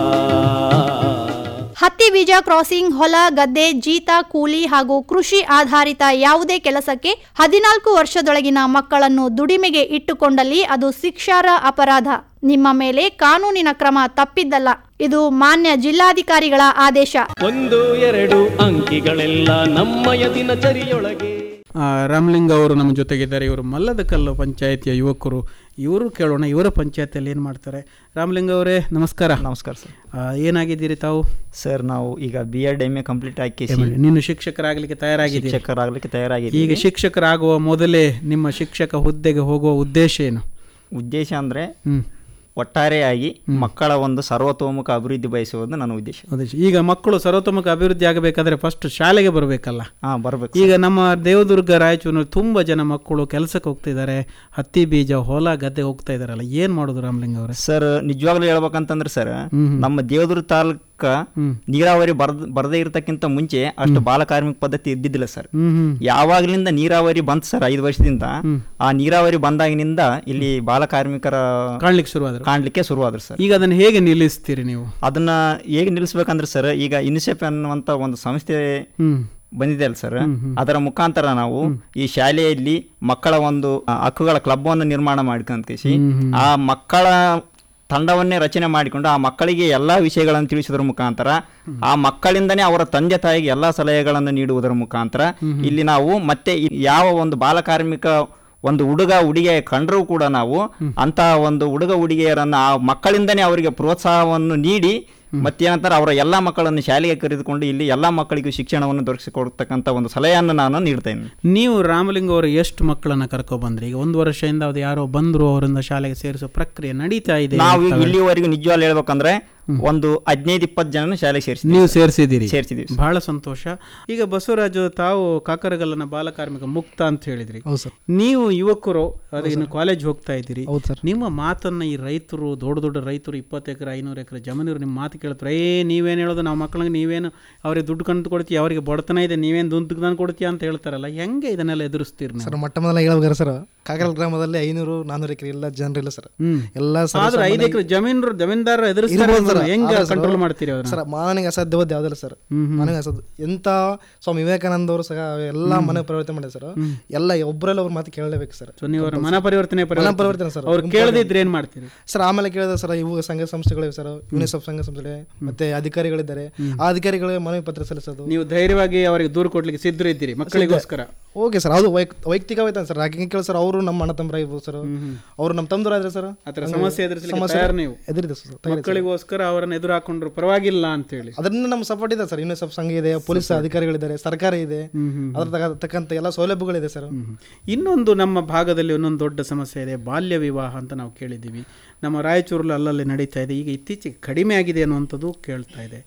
ಹತ್ತಿ ಬೀಜ ಕ್ರಾಸಿಂಗ್ ಹೊಲ ಗದ್ದೆ ಜೀತ ಕೂಲಿ ಹಾಗೂ ಕೃಷಿ ಆಧಾರಿತ ಯಾವುದೇ ಕೆಲಸಕ್ಕೆ ಹದಿನಾಲ್ಕು ವರ್ಷದೊಳಗಿನ ಮಕ್ಕಳನ್ನು ದುಡಿಮೆಗೆ ಇಟ್ಟುಕೊಂಡಲ್ಲಿ ಅದು ಶಿಕ್ಷಾರ ಅಪರಾಧ ನಿಮ್ಮ ಮೇಲೆ ಕಾನೂನಿನ ಕ್ರಮ ತಪ್ಪಿದ್ದಲ್ಲ ಇದು ಮಾನ್ಯ ಜಿಲ್ಲಾಧಿಕಾರಿಗಳ ಆದೇಶ ಒಂದು ಎರಡು ಅಂಕಿಗಳೆಲ್ಲ ನಮ್ಮಯ ದಿನಚರಿಯೊಳಗೆ ಆ, ರಾಮಲಿಂಗ ಅವರು ನಮ್ಮ ಜೊತೆಗಿದ್ದಾರೆ ಇವರು ಮಲ್ಲದ ಕಲ್ಲು ಪಂಚಾಯತಿಯ ಯುವಕರು ಇವರು ಕೇಳೋಣ ಇವರ ಪಂಚಾಯತಿಯಲ್ಲಿ ಏನು ಮಾಡ್ತಾರೆ ರಾಮಲಿಂಗ ಅವರೇ ನಮಸ್ಕಾರ ನಮಸ್ಕಾರ ಸರ್ ಆ, ಏನಾಗಿದ್ದೀರಿ ತಾವು ಸರ್ ನಾವು ಈಗ B Ed M A complete ಆಗಿ ನೀನು ಶಿಕ್ಷಕರಾಗಲಿಕ್ಕೆ ತಯಾರಾಗಿದ್ದೀರಿ ಶಿಕ್ಷಕರಾಗಲಿಕ್ಕೆ ತಯಾರಾಗಿದೆ ಈಗ ಶಿಕ್ಷಕರಾಗುವ ಮೊದಲೇ ನಿಮ್ಮ ಶಿಕ್ಷಕ ಹುದ್ದೆಗೆ ಹೋಗುವ ಉದ್ದೇಶ ಏನು ಉದ್ದೇಶ ಅಂದರೆ ಹ್ಮ್ ಒಟ್ಟಾರೆಯಾಗಿ ಮಕ್ಕಳ ಒಂದು ಸರ್ವತೋಮುಖ ಅಭಿವೃದ್ಧಿ ಬಯಸುವುದು ನನ್ನ ಉದ್ದೇಶ ಉದ್ದೇಶ ಈಗ ಮಕ್ಕಳು ಸರ್ವತೋಮುಖ ಅಭಿವೃದ್ಧಿ ಆಗಬೇಕಾದ್ರೆ ಫಸ್ಟ್ ಶಾಲೆಗೆ ಬರಬೇಕಲ್ಲ ಹಾಂ ಬರ್ಬೇಕು ಈಗ ನಮ್ಮ ದೇವದುರ್ಗ ರಾಯಚೂರಿನಲ್ಲಿ ತುಂಬ ಜನ ಮಕ್ಕಳು ಕೆಲಸಕ್ಕೆ ಹೋಗ್ತಿದ್ದಾರೆ ಹತ್ತಿ ಬೀಜ ಹೊಲ ಗದ್ದೆ ಹೋಗ್ತಾ ಇದಾರಲ್ಲ ಏನ್ ಮಾಡೋದು ರಾಮಲಿಂಗ ಅವರೇ ಸರ್ ನಿಜವಾಗ್ಲೂ ಹೇಳ್ಬೇಕಂತಂದ್ರೆ ಸರ್ ನಮ್ಮ ದೇವದುರ್ಗ ತಾಲೂಕ ನೀರಾವರಿ ಬರ್ದ ಬರದೇ ಇರತಕ್ಕಿಂತ ಮುಂಚೆ ಅಷ್ಟು ಬಾಲ ಕಾರ್ಮಿಕ ಪದ್ಧತಿ ಇದ್ದಿದ್ದಿಲ್ಲ ಸರ್ ಹ್ಮ್ ಹ್ಮ್ ಯಾವಾಗ್ಲಿಂದ ನೀರಾವರಿ ಬಂತು ಸರ್ ಐದು ವರ್ಷದಿಂದ ಆ ನೀರಾವರಿ ಬಂದಾಗಿನಿಂದ ಇಲ್ಲಿ ಬಾಲ ಕಾರ್ಮಿಕರ ಕಾಣ್ಲಿಕ್ಕೆ ಶುರುವಾದ್ರು ಕಾಣ್ಲಿಕ್ಕೆ ಶುರುವಾದ್ರು ಸರ್ ಈಗ ಅದನ್ನು ಹೇಗೆ ನಿಲ್ಲಿಸ್ತೀರಿ ನೀವು ಅದನ್ನ ಹೇಗೆ ನಿಲ್ಲಿಸ್ಬೇಕಂದ್ರೆ ಸರ್ ಈಗ ಇನಿಸೆಫ್ ಅನ್ನುವಂತ ಒಂದು ಸಂಸ್ಥೆ ಹ್ಮ್ ಬಂದಿದೆ ಅಲ್ಲ ಸರ್ ಅದರ ಮುಖಾಂತರ ನಾವು ಈ ಶಾಲೆಯಲ್ಲಿ ಮಕ್ಕಳ ಒಂದು ಆ, ಹಕ್ಕುಗಳ ಕ್ಲಬ್ ಅನ್ನು ನಿರ್ಮಾಣ ಮಾಡ್ಕೊಂತ ಆ ಮಕ್ಕಳ ತಂಡವನ್ನೇ ರಚನೆ ಮಾಡಿಕೊಂಡು ಆ ಮಕ್ಕಳಿಗೆ ಎಲ್ಲಾ ವಿಷಯಗಳನ್ನು ತಿಳಿಸುವುದರ ಮುಖಾಂತರ ಆ ಮಕ್ಕಳಿಂದನೇ ಅವರ ತಂದೆ ತಾಯಿಗೆ ಎಲ್ಲಾ ಸಲಹೆಗಳನ್ನು ನೀಡುವುದರ ಮುಖಾಂತರ ಇಲ್ಲಿ ನಾವು ಮತ್ತೆ ಈ ಯಾವ ಒಂದು ಬಾಲಕಾರ್ಮಿಕ ಒಂದು ಹುಡುಗ ಹುಡುಗಿಯ ಕಂಡರೂ ಕೂಡ ನಾವು ಅಂತ ಒಂದು ಹುಡುಗ ಹುಡುಗಿಯರನ್ನ ಆ ಮಕ್ಕಳಿಂದನೇ ಅವರಿಗೆ ಪ್ರೋತ್ಸಾಹವನ್ನು ನೀಡಿ ಮತ್ತೇನಂತಾರೆ ಅವರ ಎಲ್ಲಾ ಮಕ್ಕಳನ್ನು ಶಾಲೆಗೆ ಕರೆದುಕೊಂಡು ಇಲ್ಲಿ ಎಲ್ಲಾ ಮಕ್ಕಳಿಗೂ ಶಿಕ್ಷಣವನ್ನು ದೊರಕಿಸಿಕೊಡ್ತಕ್ಕಂಥ ಒಂದು ಸಲಹೆಯನ್ನು ನಾನು ನೀಡ್ತಾ ಇದ್ದೀನಿ ನೀವು ರಾಮಲಿಂಗ ಅವರು ಎಷ್ಟು ಮಕ್ಕಳನ್ನ ಕರ್ಕೊ ಬಂದ್ರಿ ಈಗ ಒಂದು ವರ್ಷದಿಂದ ಅದು ಯಾರೋ ಬಂದ್ರು ಅವರಿಂದ ಶಾಲೆಗೆ ಸೇರಿಸೋ ಪ್ರಕ್ರಿಯೆ ನಡೀತಾ ಇದೆ ನಾವು ಈಗ ಇಲ್ಲಿವರೆಗೂ ನಿಜವಾಗ್ಲೂ ಹೇಳ್ಬೇಕಂದ್ರೆ ಒಂದು ಹದಿನೈದು ಇಪ್ಪತ್ತು ಜನ ಶಾಲೆಗೆ ಸೇರಿಸಿ ನೀವು ಸೇರಿಸಿದ್ದೀರಿ ಸೇರಿಸಿದ್ದೀವಿ ಬಹಳ ಸಂತೋಷ ಈಗ ಬಸವರಾಜು ತಾವು ಕಾಕರಗಲ್ಲನ ಬಾಲಕಾರ್ಮಿಕ ಮುಕ್ತ ಅಂತ ಹೇಳಿದ್ರಿ ಹೌದು ಸರ್ ನೀವು ಯುವಕರು ಅದು ಇನ್ನು ಕಾಲೇಜ್ ಹೋಗ್ತಾ ಇದ್ದೀರಿ ಹೌದು ಸರ್ ನಿಮ್ಮ ಮಾತನ್ನ ಈ ರೈತರು ದೊಡ್ಡ ದೊಡ್ಡ ರೈತರು ಇಪ್ಪತ್ತು ಎಕರೆ ಐನೂರು ಎಕರೆ ಜಮೀನರು ನಿಮ್ಮ ಮಾತು ಕೇಳ್ತಾರೆ ಏ ನೀವೇನು ಹೇಳೋದು ನಾವು ಮಕ್ಕಳಿಗೆ ನೀವೇನು ಅವ್ರಿಗೆ ದುಡ್ಡು ಕಂಡು ಕೊಡ್ತೀವಿ ಅವರಿಗೆ ಬಡತನ ಇದೆ ನೀವೇನು ದುಡ್ಡು ತಂದು ಕೊಡ್ತೀಯ ಅಂತ ಹೇಳ್ತಾರಲ್ಲ ಹೆಂಗೆ ಇದನ್ನೆಲ್ಲ ಎದುರಿಸ್ತೀರಿ ನೀವು ಸರ್ ಮೊಟ್ಟ ಮೊದಲ ಹೇಳ್ಬೇಕಾರೆ ಸರ್ ಕಾಕರ ಗ್ರಾಮದಲ್ಲಿ ಐನೂರು ನಾನೂರು ಎಕರೆ ಎಲ್ಲ ಜನರಿಲ್ಲ ಸರ್ ಹ್ಮ್. ಎಲ್ಲ ಸರ್ ಆದ್ರೆ ಐದು ಎಕರೆ ಜಮೀನರು ಜಮೀನ್ದಾರ ಎದುರಿಸ್ತಾರೆ ಇರ್ಬೋದು ಸರ್. ಹೆಂಗೆ ಆದ್ರೆ ಸರ್, ಕಂಟ್ರೋಲ್ ಮಾಡ್ತೀರಿ ಅವ್ರನ್ನ ಸರ್ ಮಾನನಿಗೆ ಅಸಾಧ್ಯವಾದ ಯಾವುದಿಲ್ಲ ಸರ್ ಮಾನನಿಗೆ ಅಸಾಧ್ಯ ಎಂತ ಸ್ವಾಮಿ ವಿವೇಕಾನಂದ ಅವರು ಸಹ ಎಲ್ಲ ಮನೆ ಪರಿವರ್ತನೆ ಮಾಡಿದ್ದಾರೆ ಸರ್ ಎಲ್ಲ ಒಬ್ಬರಲ್ಲಿ ಅವ್ರ ಮಾತು ಕೇಳಲೇಬೇಕು ಸರ್ ಸೊ ನೀವು ಅವ್ರ ಮನ ಪರಿವರ್ತನೆ ಮನ ಪರಿವರ್ತನೆ ಸರ್ ಅವ್ರು ಕೇಳದಿದ್ರೆ ಏನ್ ಮಾಡ್ತೀರಿ ಸರ್ ಆಮೇಲೆ ಕೇಳಿದ್ರೆ ಸರ್ ಇವು ಸಂಘ ಸಂಸ್ಥೆಗಳಿವೆ ಸರ್ ಯುನಿಸೆಫ್ ಸಂಘ ಸಂಸ್ಥೆ ಮತ್ತೆ ಅಧಿಕಾರಿಗಳಿದ್ದಾರೆ ಆ ಅಧಿಕಾರಿಗಳಿಗೆ ಮನವಿ ಪತ್ರ ಸಲ್ಲಿಸೋದು ನೀವು ಧೈರ್ಯವಾಗಿ ಅವರಿಗೆ ದೂರ ಕೊಡ್ಲಿಕ್ಕೆ ಸಿದ್ಧರು ಇದ್ದೀರಿ ಮಕ್ಕಳಿಗೋಸ್ಕರ ಓಕೆ ಸರ್ ಅದು ವೈಕ್ ವೈಯಕ್ತಿಕವಾಯ್ತಾನೆ ಸರ್ ಹಾಗೆ ಕೇಳಿ ಸರ್ ಅವರು ನಮ್ಮ ಅಣ್ಣ ತಮ್ಮರ ಇರ್ಬೋದು ಸರ್ ಅವರು ನಮ್ಮ ತಮ್ಮದರಾದ್ರೆ ಸರ್ ಆತರ ಸಮಸ್ಯೆ ಎದುರಿಸಲಿಕ್ಕೆ ತಯಾರು ನೀವು ಎದುರಿದೆ ಸರ್ ತಯಾರಿ. ಮಕ್ಕಳಿಗೋಸ್ಕರ ಅವರನ್ನ ಎದುರು ಹಾಕೊಂಡ್ರು ಪರವಾಗಿಲ್ಲ ಅಂತ ಹೇಳಿ ಅದರಿಂದ ನಮ್ಮ ಸಪೋರ್ಟ್ ಇದೆ ಸರ್ ಯುನಿಸೆಫ್ ಸಂಘ ಇದೆ ಪೊಲೀಸ್ ಅಧಿಕಾರಿಗಳಿದ್ದಾರೆ ಸರ್ಕಾರ ಇದೆ ಅದ್ರ ತಕ್ಕ- ತಕ್ಕಂತ ಎಲ್ಲ ಸೌಲಭ್ಯಗಳಿದೆ ಸರ್ ಇನ್ನೊಂದು ನಮ್ಮ ಭಾಗದಲ್ಲಿ ಒಂದೊಂದು ದೊಡ್ಡ ಸಮಸ್ಯೆ ಇದೆ ಬಾಲ್ಯ ವಿವಾಹ ಅಂತ ನಾವು ಕೇಳಿದ್ದೀವಿ ನಮ್ಮ ರಾಯಚೂರಲ್ಲಿ ಅಲ್ಲಲ್ಲಿ ನಡೀತಾ ಇದೆ ಈಗ ಇತ್ತೀಚೆಗೆ ಕಡಿಮೆ ಆಗಿದೆ ಅನ್ನುವಂಥದ್ದು ಕೇಳ್ತಾ ಇದೆ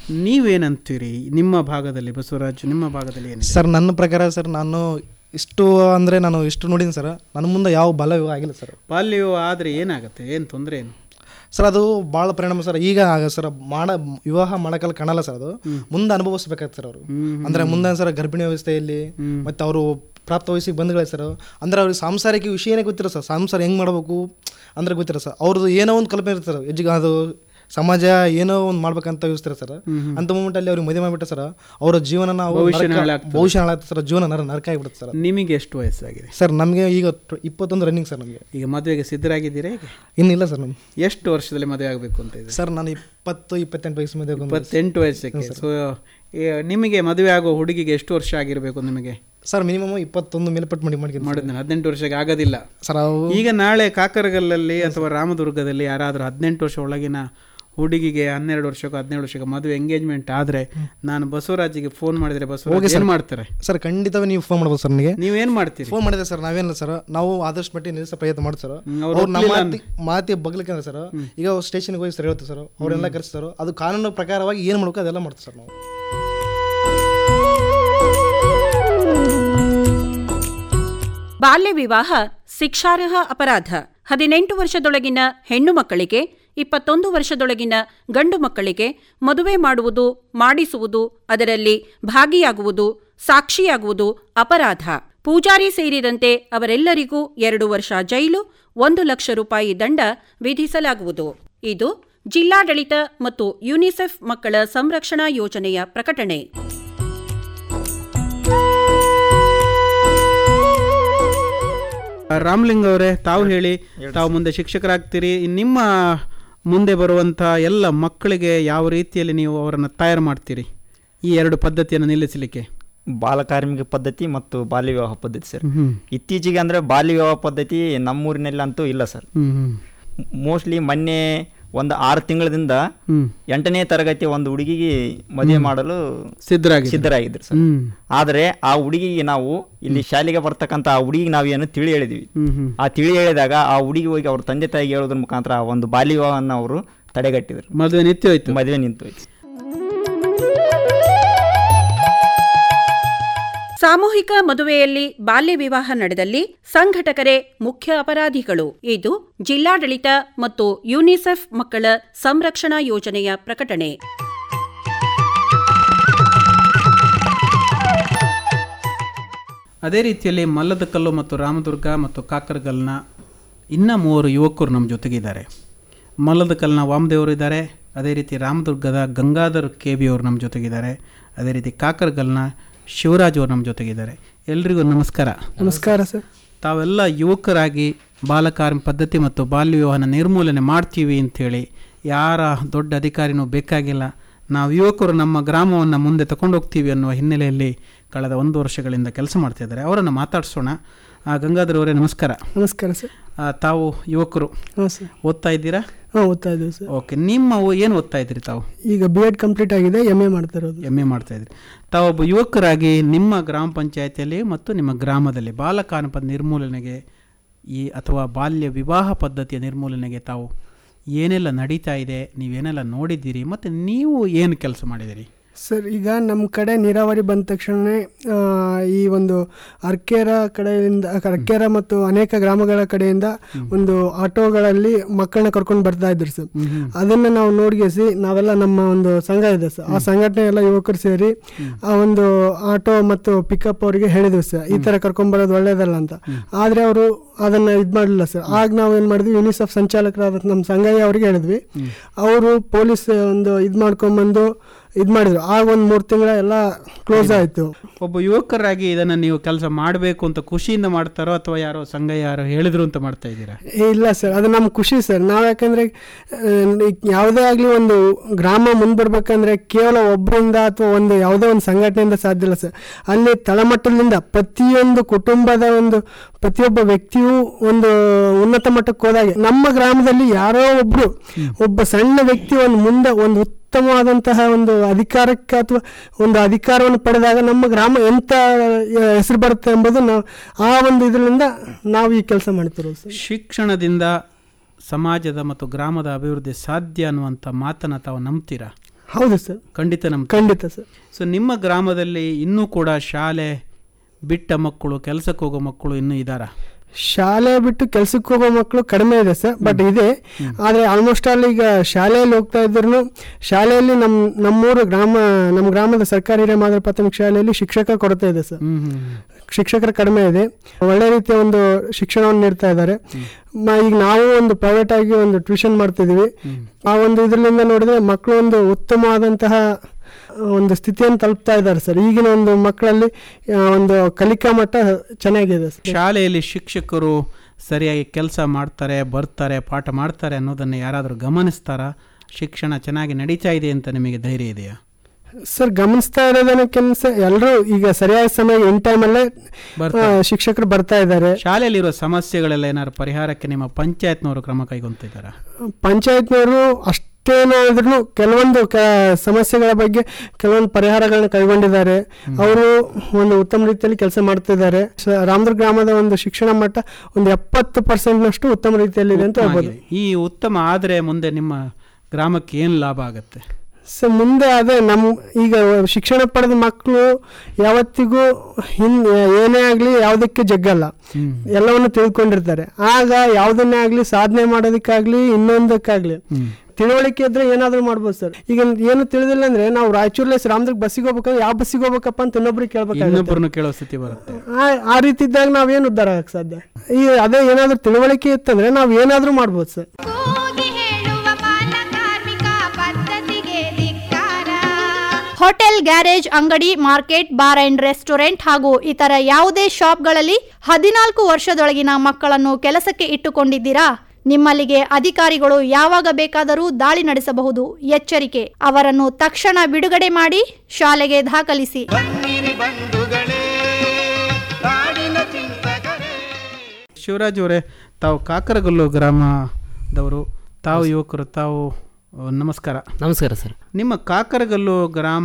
ನೀವೇನಂತೀರಿ ನಿಮ್ಮ ಭಾಗದಲ್ಲಿ ಬಸವರಾಜ್ ನಿಮ್ಮ ಭಾಗದಲ್ಲಿ ಏನಿದೆ ಸರ್ ನನ್ನ ಪ್ರಕಾರ ಸರ್ ನಾನು ಇಷ್ಟು ಅಂದರೆ ನಾನು ಇಷ್ಟು ನೋಡಿದ್ದೀನಿ ಸರ್ ನನ್ನ ಮುಂದೆ ಯಾವ ಬಲ ವಿವಾಹ ಆಗಿಲ್ಲ ಸರ್ ಬಾಲ್ಯ ವಿವಾಹ ಆದರೆ ಏನಾಗುತ್ತೆ ಏನು ತೊಂದರೆ ಏನು ಸರ್ ಅದು ಭಾಳ ಪರಿಣಾಮ ಸರ್ ಈಗ ಆಗ ಸರ್ ಮಾಡ ವಿವಾಹ ಮಾಡಕ್ಕಲ್ಲ ಕಾಣಲ್ಲ ಸರ್ ಅದು ಮುಂದೆ ಅನುಭವಿಸ್ಬೇಕಾಗ್ತದೆ ಸರ್ ಅವರು ಅಂದ್ರೆ ಮುಂದೆ ಸರ್ ಗರ್ಭಿಣಿ ವ್ಯವಸ್ಥೆಯಲ್ಲಿ ಮತ್ತೆ ಅವರು ಪ್ರಾಪ್ತ ವಯಸ್ಸಿಗೆ ಬಂದ್ಗಳೇ ಸರ್ ಅಂದ್ರೆ ಅವ್ರಿಗೆ ಸಾಂಸಾರಿಕ ವಿಷಯನೇ ಗೊತ್ತಿರೋ ಸರ್ ಸಂಸಾರ ಹೆಂಗ್ ಮಾಡಬೇಕು ಅಂದ್ರೆ ಗೊತ್ತಿರೋ ಸರ್ ಅವ್ರದ್ದು ಏನೋ ಒಂದು ಕಲ್ಪನೆ ಇರುತ್ತೆ ಸರ್ ಎಜುಗ ಅದು ಸಮಾಜ ಏನೋ ಒಂದು ಮಾಡ್ಬೇಕಂತ ಯೋಚಿಸ್ತಾರೆ ಸರ್ ಅಂತ ಮೂಮೆಂಟ್ ಅಲ್ಲಿ ಅವ್ರಿಗೆ ಮದುವೆ ಮಾಡಿಬಿಟ್ಟೆ ಸರ್ ಅವರ ಜೀವನ ನಾವು ಭವಿಷ್ಯ ನರಕ- ಹಾಳಾಗ್ತದೆ. ಭವಿಷ್ಯ ಹಾಳಾಗ್ತದೆ ಸರ್ ಜೀವನ ನರ ನರಕ ಆಗಿಬಿಡುತ್ತೆ ಸರ್ ನಿಮಗೆ ಎಷ್ಟು ವಯಸ್ಸಾಗಿದೆ ಸರ್ ನಮಗೆ ಈಗ ಟ- ಇಪ್ಪತ್ತೊಂದು ರನ್ನಿಂಗ್ ಸರ್ ನಮಗೆ ಈಗ ಮದುವೆಗೆ ಸಿದ್ಧರಾಗಿದ್ದೀರಾ ಹೇಗೆ ಇನ್ನಿಲ್ಲ ಸರ್ ನಮ್ಗೆ ಎಷ್ಟು ವರ್ಷದಲ್ಲಿ ಮದುವೆ ಆಗಬೇಕು ಅಂತ ಇದೆ ಸರ್ ನಾನು ಇಪ್ಪತ್ತು ಇಪ್ಪತ್ತೆಂಟು ವಯಸ್ಸು ಮದುವೆ ಆಗೋದು. ಇಪ್ಪತ್ತೆಂಟು ವಯಸ್ಸಕ್ಕೆ ಸೊ ನಿಮಗೆ ಮದುವೆ ಆಗೋ ಹುಡುಗಿಗೆ ಎಷ್ಟು ವರ್ಷ ಆಗಿರಬೇಕು ನಿಮಗೆ ಸರ್ ಮಿನಿಮಮ್ ಇಪ್ಪತ್ತೊಂದು ಮೇಲ್ಪಟ್ಟು ಮಾಡಿ ಮಾಡಿ ಮಾಡಿದ್ನ ಹದಿನೆಂಟು ವರ್ಷಕ್ಕೆ ಆಗೋದಿಲ್ಲ ಸರ್ ಅವು ಈಗ ನಾಳೆ ಕಾಕರಗಲ್ಲಲ್ಲಿ ಅಥವಾ ರಾಮದುರ್ಗದಲ್ಲಿ ಯಾರಾದರೂ ಹದಿನೆಂಟು ವರ್ಷ ಒಳಗಿನ ಹುಡುಗಿಗೆ ಹನ್ನೆರಡು ವರ್ಷಕ್ಕೆ ಹದಿನೇಳು ವರ್ಷಕ್ಕೆ ಮದುವೆ ಎಂಗೇಜ್ಮೆಂಟ್ ಆದ್ರೆ ನಾನು ಬಸವರಾಜಿಗೆ ಫೋನ್ ಮಾಡಿದ್ರೆ ಓಕೆ ಬಸವರಾಜ್ ಸರ್ ಏನ್ ಮಾಡ್ತಾರೆ ಸರ್ ಖಂಡಿತವೇ ನೀವು ಫೋನ್ ಮಾಡ್ಬೋದು ಸರ್ ನನಗೆ ನೀವೇನ್ ಮಾಡ್ತೀರಿ ಫೋನ್ ಮಾಡಿದೆ ಸರ್ ನಾವೇನಿಲ್ಲ ಸರ್ ನಾವು ಆದಷ್ಟು ಮಟ್ಟಿಗೆ ನಿಲ್ಲಿಸೋ ಪ್ರಯತ್ನ ಮಾಡಿ ಸರ್ ಹ್ಮ್, ಅವ್ರು ಅವ್ರು ನಮ್ಮ ಒಪ್ಲಿಲ್ಲ ಮಾತಿ ಮಾತಿ ಬಗ್ಲಿಕ್ಕೆ ಅಂದ್ರೆ ಸರ್ ಈಗ ಸ್ಟೇಷನ್ಗೆ ಹೋಗಿ ಸರ್ ಹೇಳ್ತೀವಿ ಸರ್ ಅವರೆಲ್ಲ ಕರೆಸ್ತಾರೆ ಅದು ಕಾನೂನು ಪ್ರಕಾರವಾಗಿ ಏನು ಮಾಡ್ಬೇಕು ಅದೆಲ್ಲ ಮಾಡ್ತೀವಿ ಸರ್ ನಾವು ಬಾಲ್ಯ ವಿವಾಹ ಶಿಕ್ಷಾರ್ಹ ಅಪರಾಧ ಹದಿನೆಂಟು ವರ್ಷದೊಳಗಿನ ಹೆಣ್ಣು ಮಕ್ಕಳಿಗೆ ಇಪ್ಪತ್ತೊಂದು ವರ್ಷದೊಳಗಿನ ಗಂಡು ಮಕ್ಕಳಿಗೆ ಮದುವೆ ಮಾಡುವುದು ಮಾಡಿಸುವುದು ಅದರಲ್ಲಿ ಭಾಗಿಯಾಗುವುದು ಸಾಕ್ಷಿಯಾಗುವುದು ಅಪರಾಧ ಪೂಜಾರಿ ಸೇರಿದಂತೆ ಅವರೆಲ್ಲರಿಗೂ ಎರಡು ವರ್ಷ ಜೈಲು ಒಂದು ಲಕ್ಷ ರೂಪಾಯಿ ದಂಡ ವಿಧಿಸಲಾಗುವುದು ಇದು ಜಿಲ್ಲಾಡಳಿತ ಮತ್ತು ಯುನಿಸೆಫ್ ಮಕ್ಕಳ ಸಂರಕ್ಷಣಾ ಯೋಜನೆಯ ಪ್ರಕಟಣೆ ರಾಮಲಿಂಗ ಅವರೇ ತಾವು ಹೇಳಿ ತಾವು ಮುಂದೆ ಶಿಕ್ಷಕರಾಗ್ತೀರಿ ನಿಮ್ಮ ಮುಂದೆ ಬರುವಂಥ ಎಲ್ಲ ಮಕ್ಕಳಿಗೆ ಯಾವ ರೀತಿಯಲ್ಲಿ ನೀವು ಅವರನ್ನು ತಯಾರು ಮಾಡ್ತೀರಿ ಈ ಎರಡು ಪದ್ಧತಿಯನ್ನು ನಿಲ್ಲಿಸಲಿಕ್ಕೆ ಬಾಲಕಾರ್ಮಿಕ ಪದ್ಧತಿ ಮತ್ತು ಬಾಲ್ಯ ವಿವಾಹ ಪದ್ಧತಿ ಸರ್ ಹ್ಮ್. ಇತ್ತೀಚೆಗೆ ಅಂದರೆ ಬಾಲ್ಯ ವಿವಾಹ ಪದ್ಧತಿ ನಮ್ಮೂರಿನಲ್ಲಂತೂ ಇಲ್ಲ ಸರ್ ಹ್ಮ್ ಹ್ಮ್. ಮೋಸ್ಟ್ಲಿ ಮೊನ್ನೆ ಒಂದು ಆರು ತಿಂಗಳದಿಂದ ಹ್ಮ್. ಎಂಟನೇ ತರಗತಿ ಒಂದು ಹುಡುಗಿಗೆ ಮದುವೆ ಮಾಡಲು ಸಿದ್ಧರಾಗಿದ್ರು. ಸಿದ್ಧರಾಗಿದ್ರು ಸರ್ ಹ್ಮ್. ಆದರೆ ಆ ಹುಡುಗಿಗೆ ನಾವು ಇಲ್ಲಿ ಶಾಲೆಗೆ ಬರ್ತಕ್ಕಂಥ ಆ ಹುಡುಗಿಗೆ ನಾವು ಏನು ತಿಳಿ ಹೇಳಿದ್ವಿ ಹ್ಮ್ ಹ್ಮ್. ಆ ತಿಳಿ ಹೇಳಿದಾಗ ಆ ಹುಡುಗಿ ಹೋಗಿ ಅವ್ರ ತಂದೆ ತಾಯಿಗೆ ಹೇಳೋದ್ರ ಮುಖಾಂತರ ಆ ಒಂದು ಬಾಲ್ಯ ವಿವಾಹವನ್ನು ಅವರು ತಡೆಗಟ್ಟಿದ್ರು ಮದುವೆ ನಿಂತು ಹೋಯ್ತು ಮದುವೆ ನಿಂತು ಹೋಯ್ತು ಸಾಮೂಹಿಕ ಮದುವೆಯಲ್ಲಿ ಬಾಲ್ಯ ವಿವಾಹ ನಡೆದಲ್ಲಿ ಸಂಘಟಕರೇ ಮುಖ್ಯ ಅಪರಾಧಿಗಳು ಇದು ಜಿಲ್ಲಾಡಳಿತ ಮತ್ತು ಯುನಿಸೆಫ್ ಮಕ್ಕಳ ಸಂರಕ್ಷಣಾ ಯೋಜನೆಯ ಪ್ರಕಟಣೆ ಅದೇ ರೀತಿಯಲ್ಲಿ ಮಲ್ಲದಕಲ್ಲು ಮತ್ತು ರಾಮದುರ್ಗ ಮತ್ತು ಕಾಕರಗಲ್ನ ಇನ್ನ ಮೂವರು ಯುವಕರು ನಮ್ಮ ಜೊತೆಗಿದ್ದಾರೆ ಮಲ್ಲದಕಲ್ನ ವಾಮದೇವರು ಇದ್ದಾರೆ ಅದೇ ರೀತಿ ರಾಮದುರ್ಗದ ಗಂಗಾಧರ್ ಕೆ ಬಿ ಅವರು ನಮ್ಮ ಜೊತೆಗಿದ್ದಾರೆ ಅದೇ ರೀತಿ ಕಾಕರಗಲ್ನ ಶಿವರಾಜ್ ಅವರು ನಮ್ಮ ಜೊತೆಗಿದ್ದಾರೆ ಎಲ್ರಿಗೂ ನಮಸ್ಕಾರ ನಮಸ್ಕಾರ ಸರ್ ತಾವೆಲ್ಲ ಯುವಕರಾಗಿ ಬಾಲಕಾರ್ಮ ಪದ್ಧತಿ ಮತ್ತು ಬಾಲ್ಯ ವಿವಾಹನ ನಿರ್ಮೂಲನೆ ಮಾಡ್ತೀವಿ ಅಂಥೇಳಿ ಯಾರ ದೊಡ್ಡ ಅಧಿಕಾರಿನೂ ಬೇಕಾಗಿಲ್ಲ ನಾವು ಯುವಕರು ನಮ್ಮ ಗ್ರಾಮವನ್ನು ಮುಂದೆ ತಗೊಂಡು ಹೋಗ್ತೀವಿ ಅನ್ನುವ ಹಿನ್ನೆಲೆಯಲ್ಲಿ ಕಳೆದ ಒಂದು ವರ್ಷಗಳಿಂದ ಕೆಲಸ ಮಾಡ್ತಾ ಇದ್ದಾರೆ ಅವರನ್ನು ಮಾತಾಡಿಸೋಣ ಆ, ಗಂಗಾಧರ್ ಅವರೇ ನಮಸ್ಕಾರ ನಮಸ್ಕಾರ ಸರ್ ಆ, ತಾವು ಯುವಕರು ಹಾಂ ಸರ್ ಓದ್ತಾ ಇದ್ದೀರಾ ಹಾಂ ಓದ್ತಾ ಇದ್ದೀವಿ ಸರ್ ಓಕೆ ನಿಮ್ಮ ಏನು ಓದ್ತಾ ಇದ್ದೀರಿ ತಾವು ಈಗ ಬಿ ಎಡ್ ಕಂಪ್ಲೀಟ್ ಆಗಿದೆ ಎಮ್ ಎ ಮಾಡ್ತಾ ಇರೋದು ಎಮ್ ಎ ಮಾಡ್ತಾ ಇದ್ರಿ ತಾವೊಬ್ಬ ಯುವಕರಾಗಿ ನಿಮ್ಮ ಗ್ರಾಮ ಪಂಚಾಯತಿಯಲ್ಲಿ ಮತ್ತು ನಿಮ್ಮ ಗ್ರಾಮದಲ್ಲಿ ಬಾಲಕಾನಪ ನಿರ್ಮೂಲನೆಗೆ ಈ ಅಥವಾ ಬಾಲ್ಯ ವಿವಾಹ ಪದ್ಧತಿಯ ನಿರ್ಮೂಲನೆಗೆ ತಾವು ಏನೆಲ್ಲ ನಡೀತಾ ಇದೆ ನೀವೇನೆಲ್ಲ ನೋಡಿದ್ದೀರಿ ಮತ್ತು ನೀವು ಏನು ಕೆಲಸ ಮಾಡಿದಿರಿ ಸರ್ ಈಗ ನಮ್ಮ ಕಡೆ ನೀರಾವರಿ ಬಂದ ತಕ್ಷಣ ಈ ಒಂದು ಅರ್ಕೇರ ಕಡೆಯಿಂದ ಅರ್ಕೇರ ಮತ್ತು ಅನೇಕ ಗ್ರಾಮಗಳ ಕಡೆಯಿಂದ ಒಂದು ಆಟೋಗಳಲ್ಲಿ ಮಕ್ಕಳನ್ನ ಕರ್ಕೊಂಡು ಬರ್ತಾ ಇದ್ರು ಸರ್ ಅದನ್ನು ನಾವು ನೋಡ್ಗೆಸಿ ನಾವೆಲ್ಲ ನಮ್ಮ ಒಂದು ಸಂಘ ಇದೆ ಸರ್ ಆ ಸಂಘಟನೆ ಎಲ್ಲ ಯುವಕರು ಸೇರಿ ಆ ಒಂದು ಆಟೋ ಮತ್ತು ಪಿಕಪ್ ಅವರಿಗೆ ಹೇಳಿದ್ವಿ ಸರ್ ಈ ಥರ ಕರ್ಕೊಂಡ್ಬರೋದು ಒಳ್ಳೇದಲ್ಲ ಅಂತ ಆದರೆ ಅವರು ಅದನ್ನು ಇದು ಮಾಡಲಿಲ್ಲ ಸರ್ ಆಗ ನಾವು ಏನು ಮಾಡಿದ್ವಿ ಯುನಿಸೆಫ್ ಸಂಚಾಲಕರಾದ ನಮ್ಮ ಸಂಗಯ್ಯ ಅವರಿಗೆ ಹೇಳಿದ್ವಿ ಅವರು ಪೊಲೀಸ್ ಒಂದು ಇದು ಮಾಡ್ಕೊಂಬಂದು ಇದು ಮಾಡಿದ್ರು ಆಗ ಒಂದು ಮೂರು ತಿಂಗಳ ಎಲ್ಲ ಕ್ಲೋಸ್ ಆಯಿತು ಒಬ್ಬ ಯುವಕರಾಗಿ ಇದನ್ನು ನೀವು ಕೆಲಸ ಮಾಡಬೇಕು ಅಂತ ಖುಷಿಯಿಂದ ಮಾಡ್ತಾರೋ ಅಥವಾ ಯಾರೋ ಸಂಘ ಯಾರೋ ಹೇಳಿದ್ರು ಅಂತ ಮಾಡ್ತಾ ಇದ್ದೀರಾ ಇಲ್ಲ ಸರ್ ಅದು ನಮ್ಮ ಖುಷಿ ಸರ್ ನಾವು ಯಾಕಂದರೆ ಯಾವುದೇ ಆಗಲಿ ಒಂದು ಗ್ರಾಮ ಮುಂದೆ ಬರ್ಬೇಕಂದ್ರೆ ಕೇವಲ ಒಬ್ಬರಿಂದ ಅಥವಾ ಒಂದು ಯಾವುದೋ ಒಂದು ಸಂಘಟನೆಯಿಂದ ಸಾಧ್ಯ ಇಲ್ಲ ಸರ್ ಅಲ್ಲಿ ತಳಮಟ್ಟದಿಂದ ಪ್ರತಿಯೊಂದು ಕುಟುಂಬದ ಒಂದು ಪ್ರತಿಯೊಬ್ಬ ವ್ಯಕ್ತಿಯೂ ಒಂದು ಉನ್ನತ ಮಟ್ಟಕ್ಕೆ ಹೋದಾಗ ನಮ್ಮ ಗ್ರಾಮದಲ್ಲಿ ಯಾರೋ ಒಬ್ಬರು ಒಬ್ಬ ಸಣ್ಣ ವ್ಯಕ್ತಿ ಒಂದು ಮುಂದೆ ಒಂದು ಉತ್ತಮವಾದಂತಹ ಒಂದು ಅಧಿಕಾರಕ್ಕೆ ಅಥವಾ ಒಂದು ಅಧಿಕಾರವನ್ನು ಪಡೆದಾಗ ನಮ್ಮ ಗ್ರಾಮ ಎಂಥ ಹೆಸರು ಬರುತ್ತೆ ಎಂಬುದು ನಾವು ಆ ಒಂದು ಇದರಿಂದ ನಾವು ಈ ಕೆಲಸ ಮಾಡ್ತಿರೋದು ಸರ್ ಶಿಕ್ಷಣದಿಂದ ಸಮಾಜದ ಮತ್ತು ಗ್ರಾಮದ ಅಭಿವೃದ್ಧಿ ಸಾಧ್ಯ ಅನ್ನುವಂಥ ಮಾತನ್ನು ತಾವು ನಂಬ್ತೀರಾ ಹೌದು ಸರ್ ಖಂಡಿತ ನಮ್ ಖಂಡಿತ ಸರ್ ಸೊ ನಿಮ್ಮ ಗ್ರಾಮದಲ್ಲಿ ಇನ್ನೂ ಕೂಡ ಶಾಲೆ ಬಿಟ್ಟ ಮಕ್ಕಳು ಕೆಲಸಕ್ಕೆ ಹೋಗೋ ಮಕ್ಕಳು ಇನ್ನೂ ಇದ್ದಾರಾ ಶಾಲೆ ಬಿಟ್ಟು ಕೆಲ್ಸಕ್ಕೆ ಹೋಗೋ ಮಕ್ಕಳು ಕಡಿಮೆ ಇದೆ ಸರ್ ಬಟ್ ಇದೆ ಆದರೆ ಆಲ್ಮೋಸ್ಟ್ ಆಲ್ ಈಗ ಶಾಲೆಯಲ್ಲಿ ಹೋಗ್ತಾ ಇದ್ರು ಶಾಲೆಯಲ್ಲಿ ನಮ್ಮ ನಮ್ಮೂರು ಗ್ರಾಮ ನಮ್ಮ ಗ್ರಾಮದ ಸರ್ಕಾರಿ ಹಿರಿಯ ಮಾದರಿ ಪ್ರಾಥಮಿಕ ಶಾಲೆಯಲ್ಲಿ ಶಿಕ್ಷಕ ಕೊರತೆ ಇದೆ ಸರ್ ಶಿಕ್ಷಕರ ಕಡಿಮೆ ಇದೆ ಒಳ್ಳೆ ರೀತಿಯ ಒಂದು ಶಿಕ್ಷಣವನ್ನು ನೀಡ್ತಾ ಇದ್ದಾರೆ ಮ- ಈಗ ನಾವು ಒಂದು ಪ್ರೈವೇಟ್ ಆಗಿ ಒಂದು ಟ್ಯೂಷನ್ ಮಾಡ್ತಿದ್ದೀವಿ ಆ ಒಂದು ಇದರಿಂದ ನೋಡಿದ್ರೆ ಮಕ್ಕಳು ಒಂದು ಉತ್ತಮವಾದಂತಹ ಒಂದು ಸ್ಥಿತಿಯನ್ನು ತಲುಪ್ತಾ ಇದ್ದಾರೆ ಸರ್ ಈಗಿನ ಒಂದು ಮಕ್ಕಳಲ್ಲಿ ಆ, ಒಂದು ಕಲಿಕಾ ಮಟ್ಟ ಚೆನ್ನಾಗಿದೆ ಸರ್ ಶಾಲೆಯಲ್ಲಿ ಶಿಕ್ಷಕರು ಸರಿಯಾಗಿ ಕೆಲಸ ಮಾಡ್ತಾರೆ ಬರ್ತಾರೆ ಪಾಠ ಮಾಡ್ತಾರೆ ಅನ್ನೋದನ್ನು ಯಾರಾದರೂ ಗಮನಿಸ್ತಾರಾ ಶಿಕ್ಷಣ ಚೆನ್ನಾಗಿ ನಡೀತಾ ಇದೆ ಅಂತ ನಿಮಗೆ ಧೈರ್ಯ ಇದೆಯಾ ಸರ್ ಗಮನಿಸ್ತಾ ಇರೋದನ್ನಕ್ಕಿಂತ ಎಲ್ಲರೂ ಈಗ ಸರಿಯಾದ ಸಮಯ ಇನ್ ಟೈಮಲ್ಲೇ ಬರ್ತಾರೆ. ಶಿಕ್ಷಕರು ಬರ್ತಾ ಇದ್ದಾರೆ ಶಾಲೆಯಲ್ಲಿರುವ ಸಮಸ್ಯೆಗಳೆಲ್ಲ ಏನಾದ್ರು ಪರಿಹಾರಕ್ಕೆ ನಿಮ್ಮ ಪಂಚಾಯತ್ನವರು ಕ್ರಮ ಕೈಗೊಂತಿದ್ದಾರಾ ಪಂಚಾಯತ್ನವರು ಅಷ್ಟು ಎಷ್ಟೇನಾದ್ರೂ ಕೆಲವೊಂದು ಕ ಸಮಸ್ಯೆಗಳ ಬಗ್ಗೆ ಕೆಲವೊಂದು ಪರಿಹಾರಗಳನ್ನ ಕೈಗೊಂಡಿದ್ದಾರೆ ಅವರು ಒಂದು ಉತ್ತಮ ರೀತಿಯಲ್ಲಿ ಕೆಲಸ ಮಾಡ್ತಿದ್ದಾರೆ ಸ- ರಾಮದುರ್ಗ ಗ್ರಾಮದ ಒಂದು ಶಿಕ್ಷಣ ಮಟ್ಟ ಒಂದು ಎಪ್ಪತ್ತು ಪರ್ಸೆಂಟ್ನಷ್ಟು ಉತ್ತಮ ರೀತಿಯಲ್ಲಿದೆ ಅಂತ ಹೇಳ್ಬೋದು ಆಗಿದೆ. ಈ ಉತ್ತಮ ಆದರೆ ಮುಂದೆ ನಿಮ್ಮ ಗ್ರಾಮಕ್ಕೆ ಏನು ಲಾಭ ಆಗುತ್ತೆ ಸೊ ಮುಂದೆ ಅದೇ ನಮ್ಮ ಈಗ ಶಿಕ್ಷಣ ಪಡೆದ ಮಕ್ಕಳು ಯಾವತ್ತಿಗೂ ಹಿನ್ ಏನೇ ಆಗಲಿ ಯಾವುದಕ್ಕೆ ಜಗ್ಗಲ್ಲ ಎಲ್ಲವನ್ನು ತಿಳ್ಕೊಂಡಿರ್ತಾರೆ ಆಗ ಯಾವುದನ್ನೇ ಆಗಲಿ ಸಾಧನೆ ಮಾಡೋದಕ್ಕಾಗ್ಲಿ ಇನ್ನೊಂದಕ್ಕಾಗ್ಲಿ ತಿಳುವಳಿಕೆ ಇದ್ರೆ ಏನಾದರೂ ಮಾಡ್ಬೋದು ಸರ್ ಈಗ ಏನು ತಿಳಿದಿಲ್ಲ ಅಂದ್ರೆ ನಾವು ರಾಯಚೂರ್ಲೆಸ್ ರಾಮದುರ್ಗ ಬಸ್ಸಿಗೆ ಹೋಗ್ಬೇಕಂದ್ರೆ ಯಾವ ಬಸ್ಸಿಗೆ ಹೋಗ್ಬೇಕಪ್ಪ ಅಂತ ಇನ್ನೊಬ್ರಿಗೆ ಕೇಳ್ಬೇಕಾಗುತ್ತೆ ಇನ್ನೊಬ್ಬರನ್ನು ಕೇಳೋ ಸ್ಥಿತಿ ಬರುತ್ತೆ ಆ- ಆ ರೀತಿ ಇದ್ದಾಗ ನಾವೇನು ಉದ್ಧಾರ ಆಗಕ್ಕೆ ಸಾಧ್ಯ ಈ ಅದೇ ಏನಾದರೂ ತಿಳುವಳಿಕೆ ಇತ್ತಂದ್ರೆ ನಾವು ಏನಾದರೂ ಮಾಡ್ಬೋದು ಸರ್ ಹೋಟೆಲ್ ಗ್ಯಾರೇಜ್ ಅಂಗಡಿ ಮಾರ್ಕೆಟ್ ಬಾರ್ ಅಂಡ್ ರೆಸ್ಟೋರೆಂಟ್ ಹಾಗೂ ಇತರ ಯಾವುದೇ ಶಾಪ್ಗಳಲ್ಲಿ ಹದಿನಾಲ್ಕು ವರ್ಷದೊಳಗಿನ ಮಕ್ಕಳನ್ನು ಕೆಲಸಕ್ಕೆ ಇಟ್ಟುಕೊಂಡಿದ್ದೀರಾ ನಿಮ್ಮಲ್ಲಿಗೆ ಅಧಿಕಾರಿಗಳು ಯಾವಾಗ ಬೇಕಾದರೂ ದಾಳಿ ನಡೆಸಬಹುದು ಎಚ್ಚರಿಕೆ ಅವರನ್ನು ತಕ್ಷಣ ಬಿಡುಗಡೆ ಮಾಡಿ ಶಾಲೆಗೆ ದಾಖಲಿಸಿ ಶಿವರಾಜ್ ಅವರೇ ತಾವು ಕಾಕರಗಲ್ಲು ಗ್ರಾಮದವರು ತಾವು ಯುವಕರು ತಾವು ಆ, ನಮಸ್ಕಾರ ನಮಸ್ಕಾರ ಸರ್ ನಿಮ್ಮ ಕಾಕರಗಲ್ಲು ಗ್ರಾಮ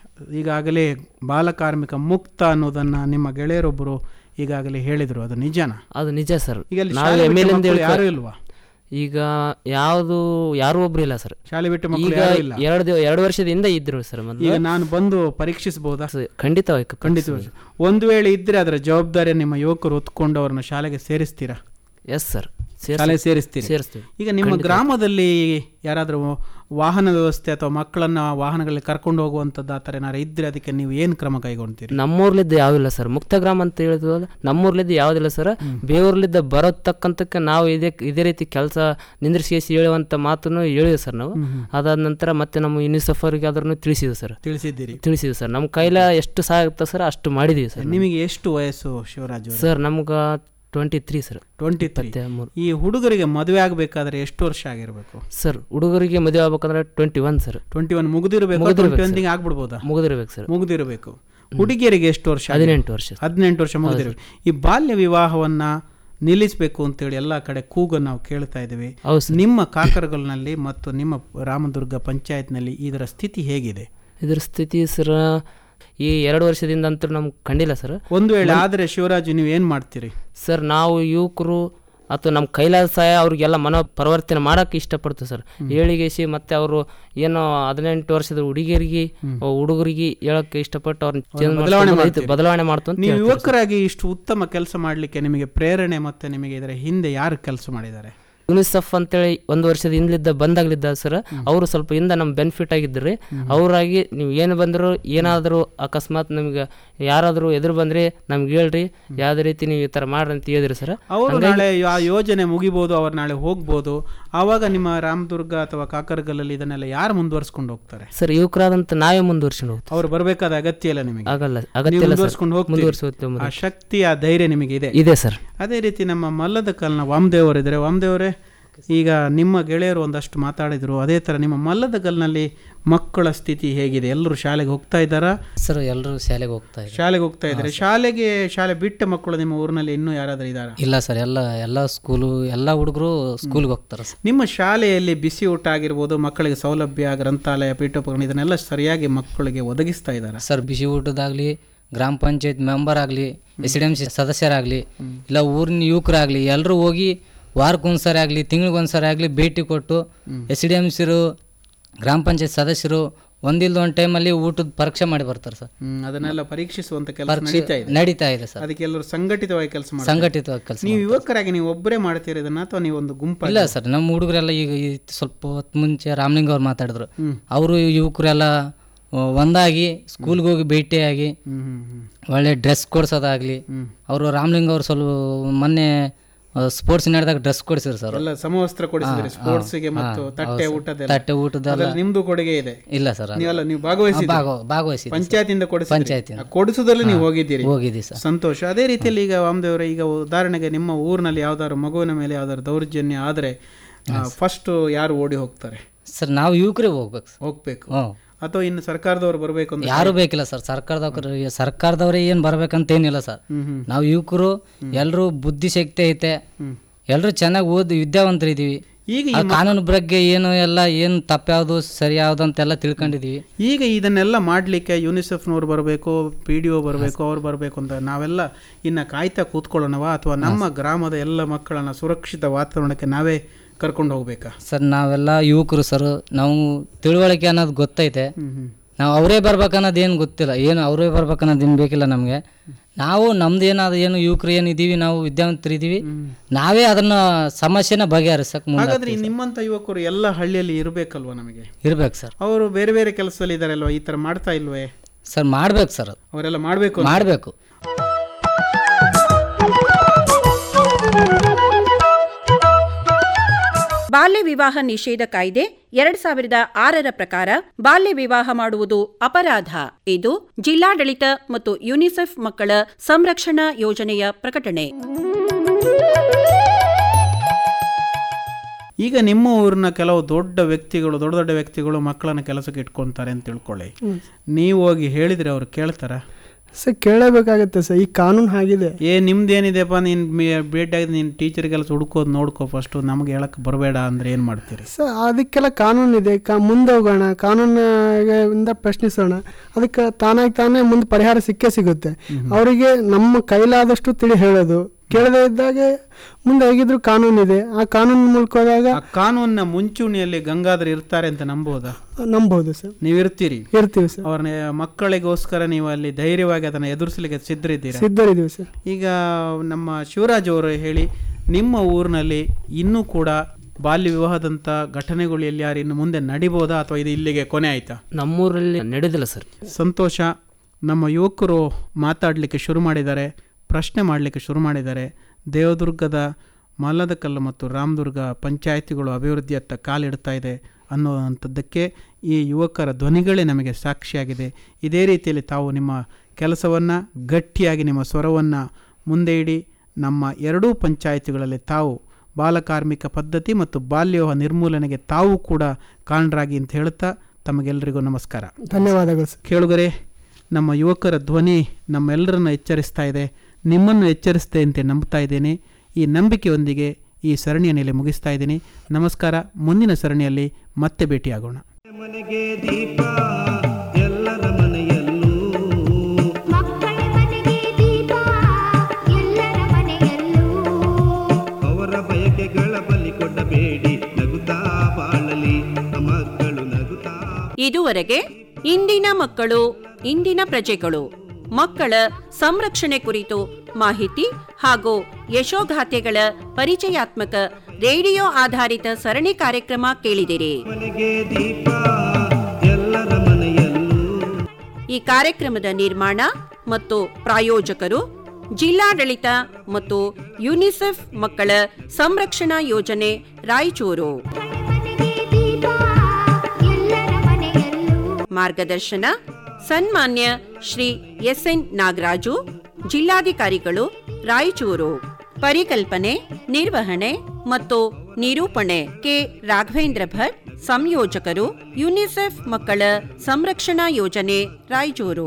ಈಗಾಗಲೇ ಬಾಲಕಾರ್ಮಿಕ ಮುಕ್ತ ಅನ್ನೋದನ್ನ ನಿಮ್ಮ ಗೆಳೆಯರೊಬ್ಬರು ಈಗಾಗಲೇ ಹೇಳಿದರು ಅದು ನಿಜನಾ ಅದು ನಿಜ ಸರ್ ಈಗ ಅಲ್ಲಿ ನಾವು ಶಾಲೆ ಎಮ್ ಬಿಟ್ಟ ಎಲ್ ಮಕ್ಕಳು ಯಾರೂ ಇಲ್ವಾ ಈಗ ಯಾವುದು ಯಾರು ಒಬ್ರು ಇಲ್ಲ ಸರ್ ಶಾಲೆ ಬಿಟ್ಟ ಮಕ್ಕಳು ಈಗ ಯಾರೂ ಇಲ್ಲ ಎರಡು ದಿವ- ಎರಡು ವರ್ಷದಿಂದ ಇದ್ರು ಸರ್ ಮೊದಲು ಈಗ ನಾನು ಬಂದು ಪರೀಕ್ಷಿಸಬಹುದಾ ಖಂಡಿತವಾಗಿ ಖಂಡಿತವಾಗಿ ಒಂದು ವೇಳೆ ಇದ್ರೆ ಅದರ ಜವಾಬ್ದಾರಿ ನಿಮ್ಮ ಯುವಕರು ಹೊತ್ಕೊಂಡು ಅವರನ್ನ ಶಾಲೆಗೆ ಸೇರಿಸ್ತೀರಾ ಎಸ್ ಸರ್ ಶಾಲೆ ಸೇರಿಸ್ತೀರಿ ಸೇರಿಸ್ತೀವಿ ಈಗ ನಿಮ್ಮ ಖಂಡಿತ. ಗ್ರಾಮದಲ್ಲಿ ಯಾರಾದರೂ ವಾಹನ ವ್ಯವಸ್ಥೆ ಅಥವಾ ಮಕ್ಕಳನ್ನ ವಾಹನಗಳಲ್ಲಿ ಕರ್ಕೊಂಡು ಹೋಗುವಂಥದ್ದು ಆ ಥರ ಏನಾರು ಇದ್ರೆ ಅದಕ್ಕೆ ನೀವು ಏನು ಕ್ರಮ ಕೈಗೊಳ್ತೀರಿ ನಮ್ಮೂರ್ಲಿದ್ದ ಯಾವಿಲ್ಲ ಸರ್ ಮುಕ್ತ ಗ್ರಾಮ ಅಂತ ಹೇಳಿದ್ವಲ್ಲ ನಮ್ಮೂರ್ಲಿದ್ದ ಯಾವುದಿಲ್ಲ ಸರ್ ಬೇವೂರ್ಲಿದ್ದ ಬರೋತಕ್ಕಂತಕ್ಕೆ ನಾವು ಇದೇ ಇದೇ ರೀತಿ ಕೆಲಸ ನಿಂದ್ರಿಸಿ ಹೇಳುವಂತ ಮಾತನ್ನು ಹೇಳಿದ್ವಿ ಸರ್ ನಾವು ಅದಾದ ನಂತರ ಮತ್ತೆ ನಮ್ಮ ಯುನಿಸೆಫ್ ಅವರಿಗೆ ಅದನ್ನು ತಿಳಿಸಿದ್ವಿ ಸರ್ ತಿಳಿಸಿದ್ದೀರಿ ತಿಳಿಸಿದ್ವಿ ಸರ್ ನಮ್ಮ ಕೈಲ ಎಷ್ಟು ಸಹ ಆಗುತ್ತಾ ಸರ್ ಅಷ್ಟು ಮಾಡಿದೀವಿ ಸರ್ ನಾವು. ನಿಮಗೆ ಎಷ್ಟು ವಯಸ್ಸು ಶಿವರಾಜ್ ಅವರೇ? ಸರ್ ನಮ್ಗೆ twenty three sir twenty three ಈ ಹುಡುಗರಿಗೆ ಮದುವೆ ಆಗಬೇಕಾದ್ರೆ ಎಷ್ಟು ವರ್ಷ ಆಗಿರಬೇಕು ಸರ್ ಹುಡುಗರಿಗೆ ಮದುವೆ ಆಗ್ಬೇಕಂದ್ರೆ twenty one sir twenty one ಮುಗಿದಿರಬೇಕು ಮುಗ್ದಿರ್ಬೇಕು ಟ್ವೆಂಟಿ ಸರ್. ಆಗ್ಬಿಡ್ಬೋದಾ ಮುಗ್ದಿರ್ಬೇಕು ಸರ್ ಮುಗಿದಿರಬೇಕು ಹುಡುಗಿಯರಿಗೆ ಎಷ್ಟು ವರ್ಷ ಹದಿನೆಂಟು ವರ್ಷ. ಹದಿನೆಂಟು ವರ್ಷ ಮುಗಿದಿರಬೇಕು ಈ ಬಾಲ್ಯ ವಿವಾಹವನ್ನ ನಿಲ್ಲಿಸಬೇಕು ಅಂತೇಳಿ ಎಲ್ಲ ಕಡೆ ಕೂಗನ್ನು ನಾವು ಕೇಳ್ತಾ ಇದ್ದೀವಿ ನಿಮ್ಮ ಕಾಕರಗಲ್ನಲ್ಲಿ ಮತ್ತು ನಿಮ್ಮ ರಾಮದುರ್ಗ ಪಂಚಾಯತ್ನಲ್ಲಿ ಇದರ ಸ್ಥಿತಿ ಹೇಗಿದೆ ಇದ್ರ ಸ್ಥಿತಿ ಸರ್ ಈ ಎರಡು ವರ್ಷದಿಂದ ಅಂತೂ ನಮ್ಗೆ ಕಂಡಿಲ್ಲ ಸರ್ ಒಂದು ವೇಳೆ ಆದರೆ ಶಿವರಾಜು ನೀವು ಏನು ಮಾಡ್ತೀರಿ ಸರ್ ನಾವು ಯುವಕರು ಅಥವಾ ನಮ್ಮ ಕೈಲಾದ ಸಹಾಯ ಅವ್ರಿಗೆಲ್ಲ ಮನೋ ಪರಿವರ್ತನೆ ಮಾಡೋಕೆ ಇಷ್ಟಪಡ್ತೀವಿ ಸರ್ ಹೇಳಿಗೆಸಿ ಮತ್ತೆ ಅವರು ಏನೋ ಹದಿನೆಂಟು ವರ್ಷದ ಹುಡುಗಿಯರಿಗೆ ಹುಡುಗರಿಗೆ ಹೇಳಕ್ಕೆ ಇಷ್ಟಪಟ್ಟು ಅವ್ರನ್ನ change ಬದಲಾವಣೆ ಮಾಡ್ಸ್ಕೊಂಡು ಮಾಡ್ತೀರಿ. ಬದಲಾವಣೆ ಮಾಡ್ತು ಅಂತ ನೀವು ಹೇಳ್ತೀವಿ ಸರ್. ಯುವಕರಾಗಿ ಇಷ್ಟು ಉತ್ತಮ ಕೆಲಸ ಮಾಡಲಿಕ್ಕೆ ನಿಮಗೆ ಪ್ರೇರಣೆ ಮತ್ತೆ ನಿಮಗೆ ಇದರ ಹಿಂದೆ ಯಾರು ಕೆಲಸ ಮಾಡಿದ್ದಾರೆ ಯುನಿಸೆಫ್ ಅಂತೇಳಿ ಒಂದು ವರ್ಷದ ಹಿಂದ್ಲಿದ್ದ ಬಂದಾಗ್ಲಿದ್ದ ಸರ್ ಅವರು ಸ್ವಲ್ಪ ಹಿಂದ ನಮ್ಮ ಬೆನಿಫಿಟ್ ಆಗಿದ್ರಿ ಅವರಾಗಿ ನೀವು ಏನು ಬಂದ್ರು ಏನಾದರೂ ಅಕಸ್ಮಾತ್ ನಮ್ಗೆ ಯಾರಾದರೂ ಎದುರು ಬಂದ್ರೆ ನಮ್ಗೆ ಹೇಳ್ರಿ ಯಾವ್ದೇ ರೀತಿ ನೀವು ಈ ಥರ ಮಾಡ್ರಿ ಅಂತ ಹೇಳಿದ್ರಿ ಸರ್ ಅವರು ನಾಳೆ ಆ ಯೋಜನೆ ಮುಗಿಬೋದು ಅವ್ರು ನಾಳೆ ಹೋಗ್ಬೋದು ಆವಾಗ ನಿಮ್ಮ ರಾಮದುರ್ಗ ಅಥವಾ ಕಾಕರಗಲ್ಲಲ್ಲಿ ಇದನ್ನೆಲ್ಲ ಯಾರು ಮುಂದುವರ್ಸ್ಕೊಂಡು ಹೋಗ್ತಾರೆ ಸರ್ ಯುವಕರಾದಂತ ನಾವೇ ಮುಂದುವರ್ಸ್ಕೊಂಡು ಹೋಗ್ತೀವಿ ಅವ್ರು ಬರಬೇಕಾದ ಅಗತ್ಯ ಇಲ್ಲ ನಿಮಗೆ ಆಗಲ್ಲ ನೀವು ಅಗತ್ಯ ಇಲ್ಲ ಮುಂದುವರ್ಸ್ಕೊಂಡು ಸರ್ ಹೋಗ್ತೀರಿ. ಮುಂದುವರ್ಸ್ಕೊತೀವಿ ಆ ಶಕ್ತಿ ಆ ಧೈರ್ಯ ನಿಮಗೆ ಇದೆ ಇದೆ ಸರ್ ಅದೇ ರೀತಿ ನಮ್ಮ ಮಲ್ಲದ ಕಲ್ನ ವಾಮದೇವರು ಇದ್ದಾರೆ ವಾಮದೇವರೇ ಈಗ ನಿಮ್ಮ ಗೆಳೆಯರು ಒಂದಷ್ಟು ಮಾತಾಡಿದ್ರು ಅದೇ ಥರ ನಿಮ್ಮ ಮಲ್ಲದ ಕಲ್ನಲ್ಲಿ ಮಕ್ಕಳ ಸ್ಥಿತಿ ಹೇಗಿದೆ ಎಲ್ಲರೂ ಶಾಲೆಗೆ ಹೋಗ್ತಾ ಇದ್ದಾರಾ ಸರ್ ಎಲ್ಲರೂ ಶಾಲೆಗೆ ಹೋಗ್ತಾ ಇದ್ದಾರೆ ಶಾಲೆಗೆ ಹೋಗ್ತಾ ಇದ್ದಾರೆ ಶಾಲೆಗೆ ಶಾಲೆ ಬಿಟ್ಟ ಮಕ್ಕಳು ನಿಮ್ಮ ಊರಿನಲ್ಲಿ ಇನ್ನೂ ಯಾರಾದರೂ ಇದ್ದಾರಾ ಇಲ್ಲ ಸರ್ ಎಲ್ಲ ಎಲ್ಲ ಸ್ಕೂಲು ಎಲ್ಲ ಹುಡುಗರು ಸ್ಕೂಲ್ಗೆ ಹೋಗ್ತಾರೆ ಸರ್ ನಿಮ್ಮ ಶಾಲೆಯಲ್ಲಿ ಬಿಸಿ ಊಟ ಆಗಿರ್ಬೋದು ಮಕ್ಕಳಿಗೆ ಸೌಲಭ್ಯ ಗ್ರಂಥಾಲಯ ಪೀಠೋಪಕರಣ ಇದನ್ನೆಲ್ಲ ಸರಿಯಾಗಿ ಮಕ್ಕಳಿಗೆ ಒದಗಿಸ್ತಾ ಇದ್ದಾರೆ ಸರ್ ಬಿಸಿ ಊಟದಾಗಲಿ ಗ್ರಾಮ ಪಂಚಾಯತ್ ಮೆಂಬರ್ ಆಗಲಿ ಎಸ್ ಡಿ ಎಮ್ ಸಿ ಸದಸ್ಯರಾಗಲಿ ಇಲ್ಲ ಊರಿನ ಯುವಕರಾಗಲಿ ಎಲ್ಲರೂ ಹೋಗಿ ವಾರಕ್ಕೊಂದ್ಸರಿ ಆಗಲಿ ತಿಂಗಳಿಗೊಂದ್ಸರಿ ಆಗಲಿ ಭೇಟಿ ಕೊಟ್ಟು ಎಸ್ ಡಿ ಎಮ್ ಸಿರು ಗ್ರಾಮ ಪಂಚಾಯತ್ ಸದಸ್ಯರು ಒಂದಿಲ್ದ ಒಂದು ಟೈಮಲ್ಲಿ ಊಟದ ಪರೀಕ್ಷೆ ಮಾಡಿ ಬರ್ತಾರೆ ಸರ್ ಹ್ಮ್, ಅದನ್ನೆಲ್ಲ ಪರೀಕ್ಷಿಸುವಂತ ಕೆಲಸ ಪರೀಕ್ಷೆ ನಡೀತಾ ಇದೆ ನಡೀತಾ ಇದೆ ಸರ್ ಅದಕ್ಕೆ ಎಲ್ಲರೂ ಸಂಘಟಿತವಾಗಿ ಕೆಲಸ ಮಾಡ್ತಾರೆ. ಸಂಘಟಿತವಾಗಿ ಕೆಲಸ ನೀವು ಯುವಕರಾಗಿ ನೀವು ಒಬ್ಬರೇ ಮಾಡ್ತೀರಿ ಇದನ್ನ ಅಥವಾ ನೀವು ಒಂದು ಗುಂಪು ಇಲ್ಲ ಸರ್ ನಮ್ಮ ಹುಡುಗರೆಲ್ಲ ಈಗ ಈ ಸ್ವಲ್ಪ ಹೊತ್ತು ಮುಂಚೆ ರಾಮಲಿಂಗ ಅವ್ರು ಮಾತಾಡಿದ್ರು ಅವರು ಯುವಕರೆಲ್ಲ ಆ, ಒಂದಾಗಿ ಸ್ಕೂಲ್ಗೆ ಹೋಗಿ ಭೇಟಿಯಾಗಿ ಒಳ್ಳೆ ಡ್ರೆಸ್ ಕೊಡ್ಸೋದಾಗ್ಲಿ ಅವರು ರಾಮಲಿಂಗ ಅವ್ರು ಸ್ವಲ್ಪ ಮೊನ್ನೆ ಸ್ಪೋರ್ಟ್ಸ್ ನಡೆದಾಗ ಡ್ರೆಸ್ ಕೊಡಿಸಿದ್ರು ಸರ್ ಎಲ್ಲ ಸಮವಸ್ತ್ರ ಕೊಡಿಸಿದ್ರಿ ಹಾ, ಸ್ಪೋರ್ಟ್ಸ್ಗೆ ಹಾ, ಮತ್ತು ಹಾ, ತಟ್ಟೆ ಹೌದು ಸರ್. ಊಟದೆಲ್ಲ ತಟ್ಟೆ ಊಟದೆಲ್ಲ ಅದ್ರಲ್ಲಿ ನಿಮ್ದು ಕೊಡುಗೆ ಇದೆ ಇಲ್ಲ ಸರ್ ಅದು- ನೀವಲ್ಲ ನೀವು ಭಾಗವಹಿಸಿ ಹಾ, ಭಾಗವ- ಭಾಗವಹಿಸಿದ್ದೆ ಸರ್. ಪಂಚಾಯತಿಂದ ಕೊಡಿಸಿ ಪಂಚಾಯ್ತಿಂದ. ಕೊಡಿಸೋದ್ರಲ್ಲಿ ನೀವು ಹಾ, ಹೋಗಿದ್ದೀರಿ ಹೋಗಿದ್ದೀವಿ ಸರ್. ಸಂತೋಷ ಅದೇ ರೀತಿಯಲ್ಲಿ ಈಗ ವಾಮದೇವರ ಈಗ ಉದಾಹರಣೆಗೆ ನಿಮ್ಮ ಊರಿನಲ್ಲಿ ಯಾವ್ದಾದ್ರು ಮಗುವಿನ ಮೇಲೆ ಯಾವ್ದಾದ್ರು ದೌರ್ಜನ್ಯ ಆದ್ರೆ ಫಸ್ಟ್ ಯಾರು ಓಡಿ ಹೋಗ್ತಾರೆ ಸರ್ ನಾವು ಯುವಕರೇ ಹೋಗ್ಬೇಕು ಸರ್ ಹೋಗ್ಬೇಕು ಹ್ಞೂ ಅಥವಾ ಇನ್ನು ಸರ್ಕಾರದವರು ಬರಬೇಕು ಅಂತ ಯಾರು ಬೇಕಿಲ್ಲ ಸರ್ ಸರ್ಕಾರದವ್ರು ಸರ್ಕಾರದವರೇ ಏನು ಬರ್ಬೇಕಂತ ಏನಿಲ್ಲ ಸರ್ ನಾವು ಯುವಕರು ಎಲ್ಲರೂ ಬುದ್ಧಿಶಕ್ತಿ ಐತೆ ಎಲ್ಲರೂ ಚೆನ್ನಾಗಿ ಓದಿ ವಿದ್ಯಾವಂತರಿದ್ದೀವಿ ಈಗ ಈ ಆ ಮ- ಕಾನೂನು ಬಗ್ಗೆ ಏನು ಎಲ್ಲ ಏನು ತಪ್ಪ್ಯಾವುದು ಸರಿ ಯಾವುದು ಅಂತೆಲ್ಲ ತಿಳ್ಕೊಂಡಿದೀವಿ ಈಗ ಇದನ್ನೆಲ್ಲ ಮಾಡಲಿಕ್ಕೆ ಯುನಿಸೆಫ್ನವ್ರು ಬರಬೇಕು ಪಿ ಡಿ ಒ ಬರಬೇಕು ಅವ್ರು ಬರಬೇಕು ಅಂತ ನಾವೆಲ್ಲ ಇನ್ನು ಕಾಯ್ತಾ ಕೂತ್ಕೊಳ್ಳೋಣವಾ ಅಥವಾ ನಮ್ಮ ಗ್ರಾಮದ ಎಲ್ಲ ಮಕ್ಕಳನ್ನ ಸುರಕ್ಷಿತ ವಾತಾವರಣಕ್ಕೆ ನಾವೇ ಕರ್ಕೊಂಡು ಹೋಗ್ಬೇಕಾ ಸರ್ ನಾವೆಲ್ಲ ಯುವಕರು ಸರ್ ನಾವು ತಿಳುವಳಿಕೆ ಅನ್ನೋದು ಗೊತ್ತೈತೆ ನಾವು ಅವರೇ ಬರ್ಬೇಕನ್ನೋದು ಏನು ಗೊತ್ತಿಲ್ಲ ಏನು ಅವರೇ ಬರ್ಬೇಕನ್ನೋದು ಏನು ಬೇಕಿಲ್ಲ ನಮಗೆ ನಾವು ನಮ್ದು ಏನಾದ್ರು ಏನು ಯುವಕರು ಏನಿದ್ದೀವಿ ನಾವು ವಿದ್ಯಾವಂತರಿದ್ದೀವಿ ನಾವೇ ಅದನ್ನ ಸಮಸ್ಯೆನ ಬಗೆಹರಿಸಕ್ ಹಾಗಾದ್ರೆ ಈ ಮುಂದೆ ನಿಮ್ಮಂಥ ಯುವಕರು ಎಲ್ಲ ಹಳ್ಳಿಯಲ್ಲಿ ಇರಬೇಕಲ್ವಾ ನಮಗೆ ಇರ್ಬೇಕು ಸರ್ ಅವರು ಬೇರೆ ಬೇರೆ ಕೆಲಸದಲ್ಲಿ ಇದ್ದಾರಲ್ವಾ ಈ ಥರ ಮಾಡ್ತಾ ಇಲ್ವೇ ಸರ್ ಮಾಡ್ಬೇಕು ಸರ್ ಅವರೆಲ್ಲ ಮಾಡಬೇಕು ಮಾಡಬೇಕು ಬಾಲ್ಯ ವಿವಾಹ ನಿಷೇಧ ಕಾಯ್ದೆ ಎರಡ್ ಸಾವಿರದ ಆರರ ಪ್ರಕಾರ ಬಾಲ್ಯ ವಿವಾಹ ಮಾಡುವುದು ಅಪರಾಧ ಇದು ಜಿಲ್ಲಾಡಳಿತ ಮತ್ತು ಯುನಿಸೆಫ್ ಮಕ್ಕಳ ಸಂರಕ್ಷಣಾ ಯೋಜನೆಯ ಪ್ರಕಟಣೆ ಈಗ ನಿಮ್ಮ ಊರಿನ ಕೆಲವು ದೊಡ್ಡ ವ್ಯಕ್ತಿಗಳು ದೊಡ್ಡ ದೊಡ್ಡ ವ್ಯಕ್ತಿಗಳು ಮಕ್ಕಳನ್ನ ಕೆಲಸಕ್ಕೆ ಇಟ್ಕೊಂತಾರೆ ಅಂತ ತಿಳ್ಕೊಳ್ಳಿ ಹ್ಮ್. ನೀವು ಹೋಗಿ ಹೇಳಿದ್ರೆ ಅವ್ರು ಕೇಳ್ತಾರ ಸರ್ ಕೇಳಬೇಕಾಗತ್ತೆ ಸರ್ ಈ ಕಾನೂನು ಆಗಿದೆ ಏ ನಿಮ್ದೇನಿದೆಪ್ಪ ನೀನು ಭೇಟಿಯಾಗಿ ನೀನು ಟೀಚರ್ ಕೆಲಸ ಹುಡ್ಕೋದು ನೋಡ್ಕೋ ಫಸ್ಟು ನಮಗೆ ಹೇಳಕ್ಕೆ ಬರಬೇಡ ಅಂದ್ರೆ ಏನು ಮಾಡ್ತೀರಿ ಸರ್ ಅದಕ್ಕೆಲ್ಲ ಕಾನೂನು ಇದೆ ಕಾ ಮುಂದೆ ಹೋಗೋಣ ಕಾನೂನಿಂದ ಪ್ರಶ್ನಿಸೋಣ ಅದಕ್ಕೆ ತಾನಾಗಿ ತಾನೇ ಮುಂದೆ ಪರಿಹಾರ ಸಿಕ್ಕೇ ಸಿಗುತ್ತೆ ಅವರಿಗೆ ನಮ್ಮ ಕೈಲಾದಷ್ಟು ತಿಳಿ ಹೇಳೋದು ಕೇಳದೇ ಇದ್ದಾಗ ಮುಂದೆ ಹೇಗಿದ್ರು ಕಾನೂನಿದೆ ಆ ಕಾನೂನು ಮೂಲಕ ಹೋದಾಗ ಆ ಕಾನೂನಿನ ಮುಂಚೂಣಿಯಲ್ಲಿ ಗಂಗಾಧರ್ ಇರ್ತಾರೆ ಅಂತ ನಂಬೋದಾ ನಂಬೋದು ಸರ್ ನೀವು ಇರ್ತೀರಿ ಇರ್ತೀವಿ ಸರ್ ಅವ್ರನ್ನ ಮಕ್ಕಳಿಗೋಸ್ಕರ ನೀವು ಅಲ್ಲಿ ಧೈರ್ಯವಾಗಿ ಅದನ್ನು ಎದುರಿಸಲಿಕ್ಕೆ ಸಿದ್ಧರಿದ್ದೀರಾ ಸಿದ್ಧರಿದ್ದೀವಿ ಸರ್ ಈಗ ನಮ್ಮ ಶಿವರಾಜ್ ಅವರು ಹೇಳಿ ನಿಮ್ಮ ಊರಿನಲ್ಲಿ ಇನ್ನೂ ಕೂಡ ಬಾಲ್ಯ ವಿವಾಹದಂಥ ಘಟನೆಗಳು ಎಲ್ಲಿ ಯಾರು ಇನ್ನು ಮುಂದೆ ನಡಿಬೋದಾ ಅಥವಾ ಇದು ಇಲ್ಲಿಗೆ ಕೊನೆ ಆಯ್ತಾ ನಮ್ಮೂರಲ್ಲಿ ನಡೆದಿಲ್ಲ ಸರ್ ಸಂತೋಷ ನಮ್ಮ ಯುವಕರು ಮಾತಾಡಲಿಕ್ಕೆ ಶುರು ಮಾಡಿದ್ದಾರೆ ಪ್ರಶ್ನೆ ಮಾಡಲಿಕ್ಕೆ ಶುರು ಮಾಡಿದ್ದಾರೆ ದೇವದುರ್ಗದ ಮಲ್ಲದಕಲ್ಲು ಮತ್ತು ರಾಮದುರ್ಗ ಪಂಚಾಯಿತಿಗಳು ಅಭಿವೃದ್ಧಿಯತ್ತ ಕಾಲಿಡ್ತಾ ಇದೆ ಅನ್ನುವಂಥದ್ದಕ್ಕೆ ಈ ಯುವಕರ ಧ್ವನಿಗಳೇ ನಮಗೆ ಸಾಕ್ಷಿಯಾಗಿದೆ ಇದೇ ರೀತಿಯಲ್ಲಿ ತಾವು ನಿಮ್ಮ ಕೆಲಸವನ್ನು ಗಟ್ಟಿಯಾಗಿ ನಿಮ್ಮ ಸ್ವರವನ್ನು ಮುಂದೆ ಇಡಿ ನಮ್ಮ ಎರಡೂ ಪಂಚಾಯಿತಿಗಳಲ್ಲಿ ತಾವು ಬಾಲಕಾರ್ಮಿಕ ಪದ್ಧತಿ ಮತ್ತು ಬಾಲ್ಯವಿವಾಹ ನಿರ್ಮೂಲನೆಗೆ ತಾವು ಕೂಡ ಕಾರಣರಾಗಿ ಅಂತ ಹೇಳುತ್ತಾ ತಮಗೆಲ್ಲರಿಗೂ ನಮಸ್ಕಾರ ಧನ್ಯವಾದಗಳು ಸರ್ ಕೇಳುಗರೆ ನಮ್ಮ ಯುವಕರ ಧ್ವನಿ ನಮ್ಮೆಲ್ಲರನ್ನು ಎಚ್ಚರಿಸ್ತಾ ಇದೆ ನಿಮ್ಮನ್ನು ಎಚ್ಚರಿಸ್ತೆ ಅಂತ ನಂಬ್ತಾ ಇದ್ದೇನೆ ಈ ನಂಬಿಕೆಯೊಂದಿಗೆ ಈ ಸರಣಿಯ ನೆಲೆ ಮುಗಿಸ್ತಾ ಇದ್ದೀನಿ ನಮಸ್ಕಾರ ಮುಂದಿನ ಸರಣಿಯಲ್ಲಿ ಮತ್ತೆ ಭೇಟಿಯಾಗೋಣ ಮನೆಗೆ ದೀಪ ಎಲ್ಲರ ಮನೆಯಲ್ಲೂ ಮಕ್ಕಳ ಮನೆಗೆ ದೀಪ ಎಲ್ಲರ ಮನೆಯಲ್ಲೂ ಅವರ ಬಯಕೆಗಳ ಬಲಿ ಕೊಡಬೇಡಿ ನಗುತ್ತಾ ಬಾಳಲಿ ಮಕ್ಕಳು ನಗುತ್ತಾ ಇದುವರೆಗೆ ಇಂದಿನ ಮಕ್ಕಳು ಇಂದಿನ ಪ್ರಜೆಗಳು ಮಕ್ಕಳ ಸಂರಕ್ಷಣೆ ಕುರಿತು ಮಾಹಿತಿ ಹಾಗೂ ಯಶೋಗಾಥೆಗಳ ಪರಿಚಯಾತ್ಮಕ ರೇಡಿಯೋ ಆಧಾರಿತ ಸರಣಿ ಕಾರ್ಯಕ್ರಮ ಕೇಳಿದಿರಿ ಮನೆಗೆ ದೀಪ ಎಲ್ಲರ ಮನೆಯಲ್ಲೂ ಈ ಕಾರ್ಯಕ್ರಮದ ನಿರ್ಮಾಣ ಮತ್ತು ಪ್ರಾಯೋಜಕರು ಜಿಲ್ಲಾಡಳಿತ ಮತ್ತು ಯುನಿಸೆಫ್ ಮಕ್ಕಳ ಸಂರಕ್ಷಣಾ ಯೋಜನೆ ರಾಯಚೂರು ಎಲ್ಲರ ಮನೆಯಲ್ಲೂ ಮಾರ್ಗದರ್ಶನ ಸನ್ಮಾನ್ಯ ಶ್ರೀ ಎಸ್ ಎನ್ ನಾಗರಾಜು ಜಿಲ್ಲಾಧಿಕಾರಿಗಳು ರಾಯಚೂರು ಪರಿಕಲ್ಪನೆ ನಿರ್ವಹಣೆ ಮತ್ತು ನಿರೂಪಣೆ ಕೆ ರಾಘವೇಂದ್ರ ಭಟ್ ಸಂಯೋಜಕರು ಯುನಿಸೆಫ್ ಮಕ್ಕಳ ಸಂರಕ್ಷಣಾ ಯೋಜನೆ ರಾಯಚೂರು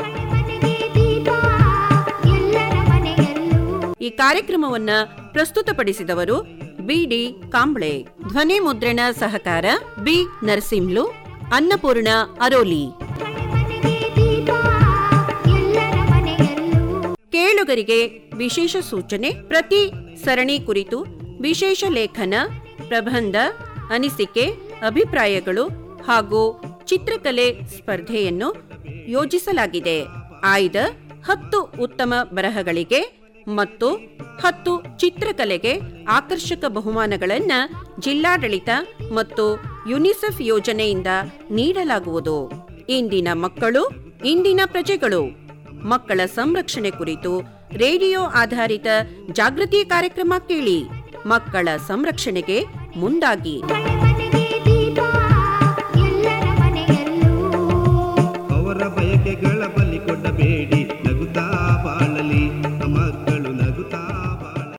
ಎಲ್ಲರ ಮನೆಯಲ್ಲೂ ಈ ಕಾರ್ಯಕ್ರಮವನ್ನ ಪ್ರಸ್ತುತಪಡಿಸಿದವರು ಬಿಡಿ ಕಾಂಬ್ಳೆ ಧ್ವನಿ ಮುದ್ರಣ ಸಹಕಾರ ಬಿ ನರಸಿಂಹ್ಲು ಅನ್ನಪೂರ್ಣ ಅರೋಲಿ ಎಲ್ಲರ ಮನೆಯಲ್ಲೂ ಕೇಳುಗರಿಗೆ ವಿಶೇಷ ಸೂಚನೆ ಪ್ರತಿ ಸರಣಿ ಕುರಿತು ವಿಶೇಷ ಲೇಖನ ಪ್ರಬಂಧ ಅನಿಸಿಕೆ ಅಭಿಪ್ರಾಯಗಳು ಹಾಗೂ ಚಿತ್ರಕಲೆ ಸ್ಪರ್ಧೆಯನ್ನು ಯೋಜಿಸಲಾಗಿದೆ ಆಯ್ದ ಹತ್ತು ಉತ್ತಮ ಬರಹಗಳಿಗೆ ಮತ್ತು ಹತ್ತು ಚಿತ್ರಕಲೆಗೆ ಆಕರ್ಷಕ ಬಹುಮಾನಗಳನ್ನು ಜಿಲ್ಲಾಡಳಿತ ಮತ್ತು ಯುನಿಸೆಫ್ ಯೋಜನೆಯಿಂದ ನೀಡಲಾಗುವುದು ಇಂದಿನ ಮಕ್ಕಳು ಇಂದಿನ ಪ್ರಜೆಗಳು ಮಕ್ಕಳ ಸಂರಕ್ಷಣೆ ಕುರಿತು ರೇಡಿಯೋ ಆಧಾರಿತ ಜಾಗೃತಿ ಕಾರ್ಯಕ್ರಮ ಕೇಳಿ ಮಕ್ಕಳ ಸಂರಕ್ಷಣೆಗೆ ಮುಂದಾಗಿ ಎಲ್ಲರ ಮನೆಯಲ್ಲೂ ಅವರ ಬಯಕೆಗಳ ಬಲಿ ಕೊಡಬೇಡಿ ನಗುತ್ತಾ ಬಾಳ